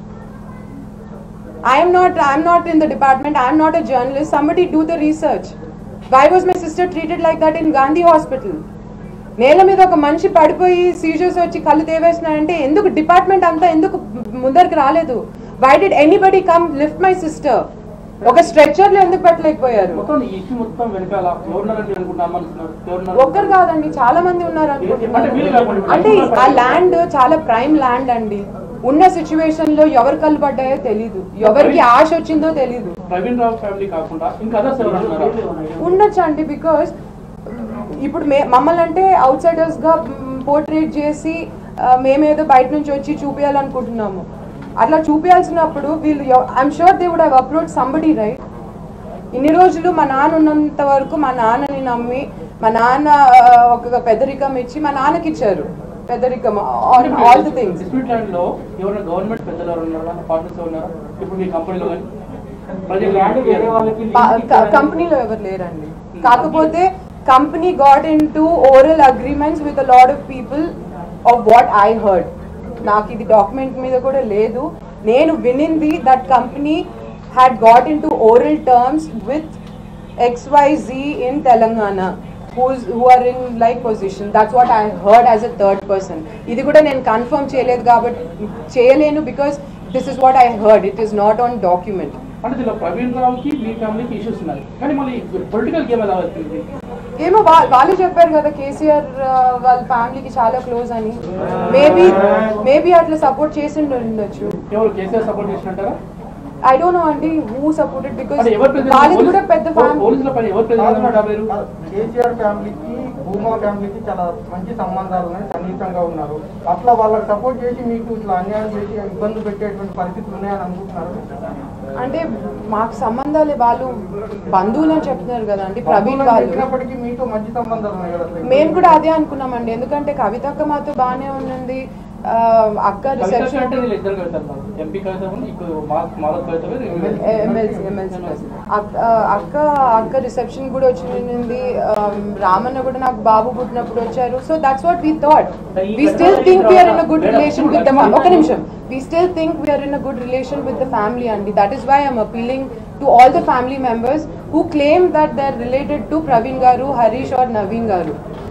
Speaker 1: I am not I am not in the department. I am not a journalist. Somebody do the research. Why was my sister treated like that in Gandhi Hospital? నేల మీద ఒక మనిషి పడిపోయి సీజర్స్ వచ్చి కళ్ళు తేవేసినాయంటే ఎందుకు డిపార్ట్మెంట్ అంతా ఎందుకు ముందరికి రాలేదు why did anybody come lift my sister ఒక స్ట్రెచర్ లో ఎందుకు పెట్టలేకపోయారు
Speaker 8: మొత్తం ఈ ఇష్యూ మొత్తం వెనకాల ఎవరున్నారని అనుకుంటున్నాం అనుకున్నారు ఎవరున్నారు
Speaker 1: ఒక్కరు కాదండి చాలా మంది ఉన్నారు
Speaker 8: అంటే వీళ్ళు
Speaker 1: అనుకుంటున్నారు.
Speaker 8: కాకుండా
Speaker 1: అంటే ఆ ల్యాండ్ చాలా ప్రైమ్ ల్యాండ్ అండి ఉన్న సిచ్యువేషన్ లో ఎవరు కళ్ళు పడ్డాయో తెలీదు ఎవరికి ఆశ వచ్చిందో తెలీదు
Speaker 8: ప్రవీణ్ రావు ఫ్యామిలీ కాకుండా ఇంకా అదర్స్ ఎవరు ఉన్నారా
Speaker 1: ఉండొచ్చు అండి బికాస్ ఇప్పుడు మే మమ్మల్ని అంటే అవుట్ సైడర్స్ గా పోర్ట్రేట్ చేసి ఆ, మేమేదో బయట నుంచి వచ్చి చూపించాలనుకుంటున్నాము అట్లా చూపించాల్సినప్పుడు వీళ్ళు I'm sure they would have upload somebody right ఇన్ని రోజులు మా నాన్న ఉన్నంత వరకు మా నాన్నని నమ్మి మా నాన్న ఆ, ఒక పెద్దరికం ఇచ్చి మా నాన్నకి ఇచ్చారు పెద్దరికం all the things
Speaker 8: dispute land లో ఎవరైనా గవర్నమెంట్ పెద్దలు ఎవరు ఉన్నారా పార్ట్నర్స్ ఎవరు ఉన్నారా ఇప్పుడు మీ కంపెనీలో కానీ ప్రజలు
Speaker 2: ల్యాండ్ వేరే వాళ్ళకి link ఇచ్చారని-
Speaker 1: కంపెనీలో ఎవరు లేరండి కాకపోతే company got in to oral agreements with lot of people of what I heard నాకు ఇది డాక్యుమెంట్ మీద కూడా లేదు నేను వినింది that company had got in to oral terms with XYZ in Telangana who's who are in like position that's what I heard as a third person ఇది కూడా నేను కన్ఫర్మ్ చేయలేదు కాబట్టి చేయలేను because this is what I heard it is not on document
Speaker 8: అంటే దీనిలో ప్రవీణ్ రావుకి మీ ఫ్యామిలీకి ఇష్యూస్ ఉన్నాయి కానీ మళ్ళీ పొలిటికల్ గేమ్ ఎలా అవుతుంది
Speaker 1: ఏమో వా- వాళ్ళే చెప్పారు కదా కేసీఆర్ ఆ, వాళ్ళ ఫ్యామిలీకి చాలా క్లోజ్ అని మేబీ మేబీ అట్లా సపోర్ట్ చేసి ఉండొచ్చు
Speaker 8: ఎవరు కేసీఆర్ సపోర్ట్ చేసినట్టారా
Speaker 1: ఐ డోంట్ నో అండి హూ సపోర్టెడ్ బికాస్
Speaker 8: అంటే ఎవరు president?
Speaker 1: వాళ్ళది కూడా
Speaker 8: పోలీస్-
Speaker 1: పెద్ద ఫ్యామిలీ
Speaker 8: పోలీసుల పైన ఎవరు ప్రెసిడెంట్ పేరు
Speaker 9: కేసీఆర్ ఫ్యామిలీకి భూమా ఫ్యామిలీకి చాలా మంచి సంబంధాలు ఉన్నాయి సన్నిహితంగా ఉన్నారు అట్లా వాళ్ళకి సపోర్ట్ చేసి మీకు ఇట్లా అన్యాయం చేసి ఇబ్బంది పెట్టేటువంటి పరిస్థితులు ఉన్నాయని అనుకుంటున్నారు
Speaker 1: అంటే మాకు సంబంధాలు వాళ్ళు బంధువులు అని చెప్తున్నారు కదా అండి ప్రవీణ్ వాళ్ళు
Speaker 9: పెట్టినప్పటికీ మీతో మంచి సంబంధాలు ఉన్నాయి కదా అసలు.
Speaker 1: మేము కూడా అదే అనుకున్నామండి ఎందుకంటే కవితక్క మాతో బాగానే ఉన్నది ఆ, అక్క
Speaker 8: కవిత
Speaker 1: రిసెప్షన్
Speaker 8: అంటే వీళ్ళు ఇద్దరు కవితలు ఎంపీ కవిత ఉంది, ఇప్పుడు మా మాలో కవిత వేరు, ఎమ్మెల్యే.
Speaker 1: ఎమ్మెల్సీ ఎమ్మెల్సీ అక్క అక్క అక్క రిసెప్షన్ కూడా వచ్చింది రామన్న కూడా నాకు బాబు పుట్టినప్పుడు వచ్చారు so that's what we thought we still think we're in a good relation with the ఒక నిమిషం we still think we're in a good relation with the family అండి that is why I'm appealing to all the family members who claim that they are related to Praveen garu Harish or Naveen garu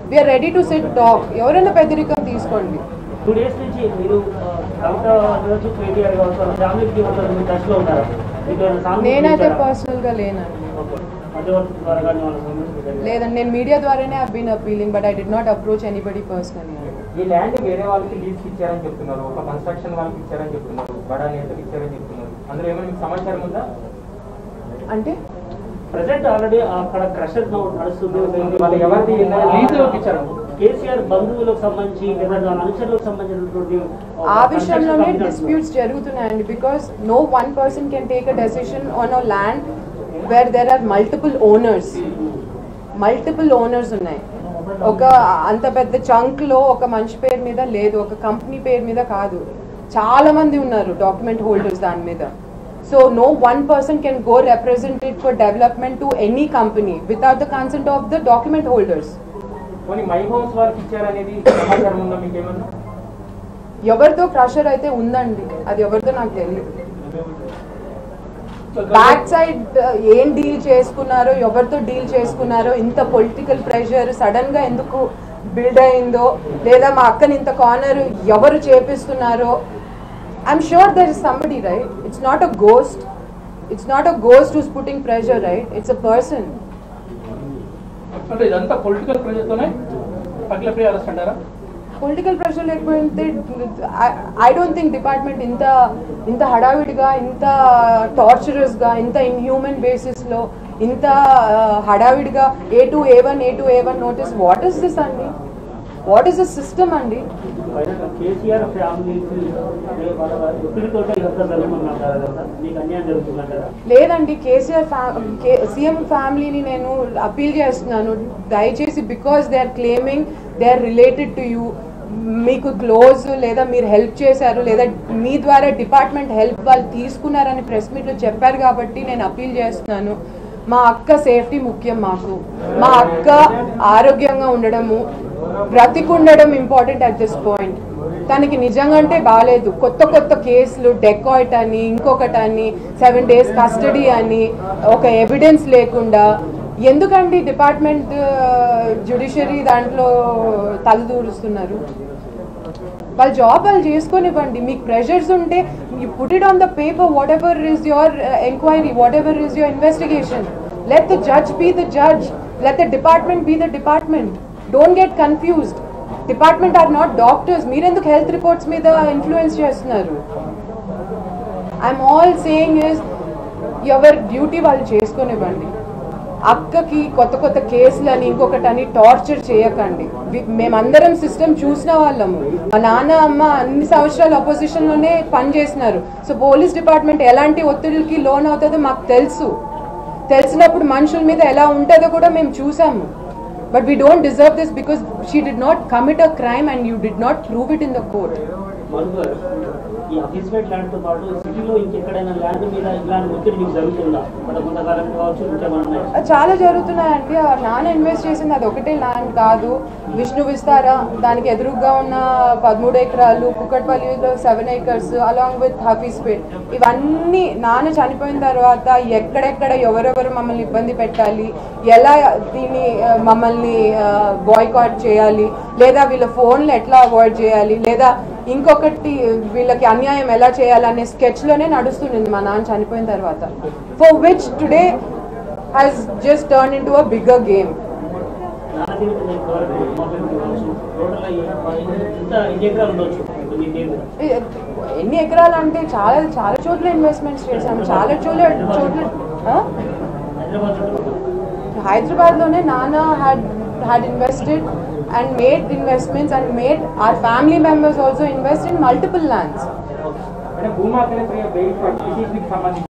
Speaker 1: we're ready to sit talk ఎవరైనా పెద్దరికం తీసుకోండి
Speaker 10: టూ డేస్ నుంచి మీరు ఆ, కవిత కావచ్చు కేటీఆర్ కావచ్చు ఫ్యామిలీకి మీ టచ్లో ఉంటారా మీకు ఏమైనా సాంగ్
Speaker 1: నేనైతే
Speaker 10: ఇచ్చారా?
Speaker 1: పర్సనల్గా లేనండి
Speaker 10: ఓకే. మధ్యవర్తి ద్వారా కానీ వాళ్ళ సంబంధించి
Speaker 1: లేదండి నేను మీడియా ద్వారానే I been appealing but I did not approach anybody personally
Speaker 2: ఈ ల్యాండ్ వేరే వాళ్ళకి లీజ్ ఇచ్చారని చెప్తున్నారు ఒక కన్స్ట్రక్షన్ వాళ్ళకి ఇచ్చారని చెప్తున్నారు బడా నేతకి ఇచ్చారని చెప్తున్నారు అందులో ఏమైనా మీకు సమాచారం ఉందా
Speaker 1: అంటే
Speaker 10: ప్రజెంట్ ఆల్రెడీ అక్కడ క్రషర్ నడుస్తుంది
Speaker 2: వాళ్ళు ఎవరిది
Speaker 8: లీజ్ ఎవరికి ఇచ్చారు
Speaker 10: కేసీఆర్ బంధువులకు సంబంధించి లేదా వాళ్ళ అనుచరులకు సంబంధించినటువంటి ఒక
Speaker 1: ఆ విషయంలోనే
Speaker 10: construction
Speaker 1: డిస్ప్యూట్స్ జరుగుతున్నాయండి because no one person can take a decision on a land where there are multiple owners multiple owners ఉన్నాయి ఒక అంత పెద్ద చంక్ లో ఒక మనిషి పేరు మీద లేదు ఒక కంపెనీ పేరు మీద కాదు చాలా మంది ఉన్నారు డాక్యుమెంట్ హోల్డర్స్ దాని మీద so no one person can go representate for development to any company without the consent of the document holders
Speaker 2: కొన్ని మై హోమ్స్ వారికి ఇచ్చారనేది సమాచారం ఉందా మీకు ఏమన్నా
Speaker 1: ఎవరితో క్రషర్ అయితే ఉందండి అది ఎవరితో నాకు తెలియదు బ్యాక్ సైడ్ ఏం డీల్ చేసుకున్నారో ఎవరితో డీల్ చేసుకున్నారో ఇంత పొలిటికల్ ప్రెషర్ సడన్ గా ఎందుకు బిల్డ్ అయిందో లేదా మా అక్కని ఇంత కార్నర్ ఎవరు చేపిస్తున్నారో I'm sure there is somebody right it's not a ghost it's not a ghost who's putting pressure right it's a person
Speaker 8: అంటే ఇదంతా పొలిటికల్ ప్రెజర్తోనే అఖిలప్రియ అరెస్ట్ అంటారా
Speaker 1: పొలిటికల్ ప్రెషర్ లేకపోతే ఐ డోంట్ థింక్ డిపార్ట్మెంట్ ఇంత ఇంత హడావిడిగా ఇంత టార్చరస్గా ఇంత ఇన్హ్యూమన్ బేసిస్లో ఇంత uh, హడావిడిగా A two A one A two A one notice what is this అండి వాట్ ఈస్ ద సిస్టమ్ అండి
Speaker 10: కేసీఆర్ ఫ్యామిలీకి వాళ్ళ ఒత్తిడితో ఇదంతా జరుగుతుందంటారా కదా మీకు అన్యాయం జరుగుతుందంటారా
Speaker 1: లేదండి కేసీఆర్ ఫ్యా సీఎం ఫ్యామిలీని నేను అపీల్ చేస్తున్నాను దయచేసి because they are claiming they are related to you మీకు క్లోజ్ లేదా మీరు హెల్ప్ చేశారు లేదా మీ ద్వారా డిపార్ట్మెంట్ హెల్ప్ వాళ్ళు తీసుకున్నారని ప్రెస్ మీట్లో చెప్పారు కాబట్టి నేను అపీల్ చేస్తున్నాను మా అక్క సేఫ్టీ ముఖ్యం మాకు మా అక్క ఆరోగ్యంగా ఉండడము బ్రతికుండడం ఇంపార్టెంట్ అట్ దిస్ పాయింట్ తనకి నిజంగా అంటే బాగాలేదు కొత్త కొత్త కేసులు డెకాయిట్ అని ఇంకొకటి అని సెవెన్ డేస్ కస్టడీ అని ఒక ఎవిడెన్స్ లేకుండా ఎందుకండి డిపార్ట్మెంట్ జ్యుడిషియరీ దాంట్లో తలదూరుస్తున్నారు వాళ్ళ జాబ్ వాళ్ళు చేసుకొనివ్వండి మీకు ప్రెషర్స్ ఉంటే you put it on the paper whatever is your enquiry whatever is your investigation let the judge be the judge let the department be the department don't get confused department are not doctors మీరెందుకు హెల్త్ రిపోర్ట్స్ మీద ఇన్ఫ్లుయెన్స్ చేస్తున్నారు ఐఎమ్ ఆల్ సేయింగ్ ఇస్ ఎవరి డ్యూటీ వాళ్ళు చేసుకొనివ్వండి అక్కకి కొత్త కొత్త కేసులు అని ఇంకొకటి అని టార్చర్ చేయకండి వి- మేమందరం సిస్టమ్ చూసిన వాళ్ళము మా నాన్న అమ్మ అన్ని సంవత్సరాలు opposition లోనే పని చేసినారు సో పోలీస్ డిపార్ట్మెంట్ ఎలాంటి ఒత్తిడికి లోన్ అవుతుందో మాకు తెలుసు తెలిసినప్పుడు మనుషుల మీద ఎలా ఉంటుందో కూడా మేము చూసాము but we don't deserve this because she did not commit a crime and you did not prove it in the court
Speaker 10: Madhu గారు ఈ అఫీస్మేట్ ల్యాండ్ తో పాటు సిటీలో ఇంకెక్కడైనా ల్యాండ్ మీద ఇలాంటి ఒత్తిడి మీకు జరుగుతుందా గత కొంతకాలం కావచ్చు ఇంకేమన్నా
Speaker 1: అది చాలా జరుగుతున్నాయండి ఆ నాన్న ఇన్వెస్ట్ చేసింది అది ఒకటే ల్యాండ్ కాదు విష్ణు విస్తారా దానికి ఎదురుగా ఉన్న పదమూడు ఎకరాలు కుక్కట్పల్లిలో seven acres along with Hafeezpet ఇవన్నీ నాన్న చనిపోయిన తర్వాత ఎక్కడెక్కడ ఎవరెవరు మమ్మల్ని ఇబ్బంది పెట్టాలి ఎలా దీన్ని ఆ, మమ్మల్ని బాయ్కాట్ చేయాలి లేదా వీళ్ళ ఫోన్లు ఎట్లా అవాయిడ్ చేయాలి లేదా ఇంకొకటి వీళ్ళకి అన్యాయం ఎలా చేయాలనే స్కెచ్లోనే నడుస్తుండింది మా నాన్న చనిపోయిన తర్వాత for which today has just turn in to a bigger game
Speaker 10: నాన్న జీవితం మీకు వరకు మొదలు కావచ్చు టోటల్ ఇంత ఎన్ని ఎకరాలు ఉండొచ్చు మీ పేరు మీద
Speaker 1: ఎన్ని ఎకరాలు అంటే చాలా చాలా చోట్ల ఇన్వెస్ట్మెంట్స్ చేశాము చాలా చోట్ల చోట్ల ఆ?
Speaker 10: హైదరాబాద్
Speaker 1: హైదరాబాద్లోనే నాన్న had had invested and made investments and made our family members also invest in multiple lands
Speaker 2: అంటే భూమా అఖిల ప్రియ బెయిల్ పిటిషన్ సంబంధించి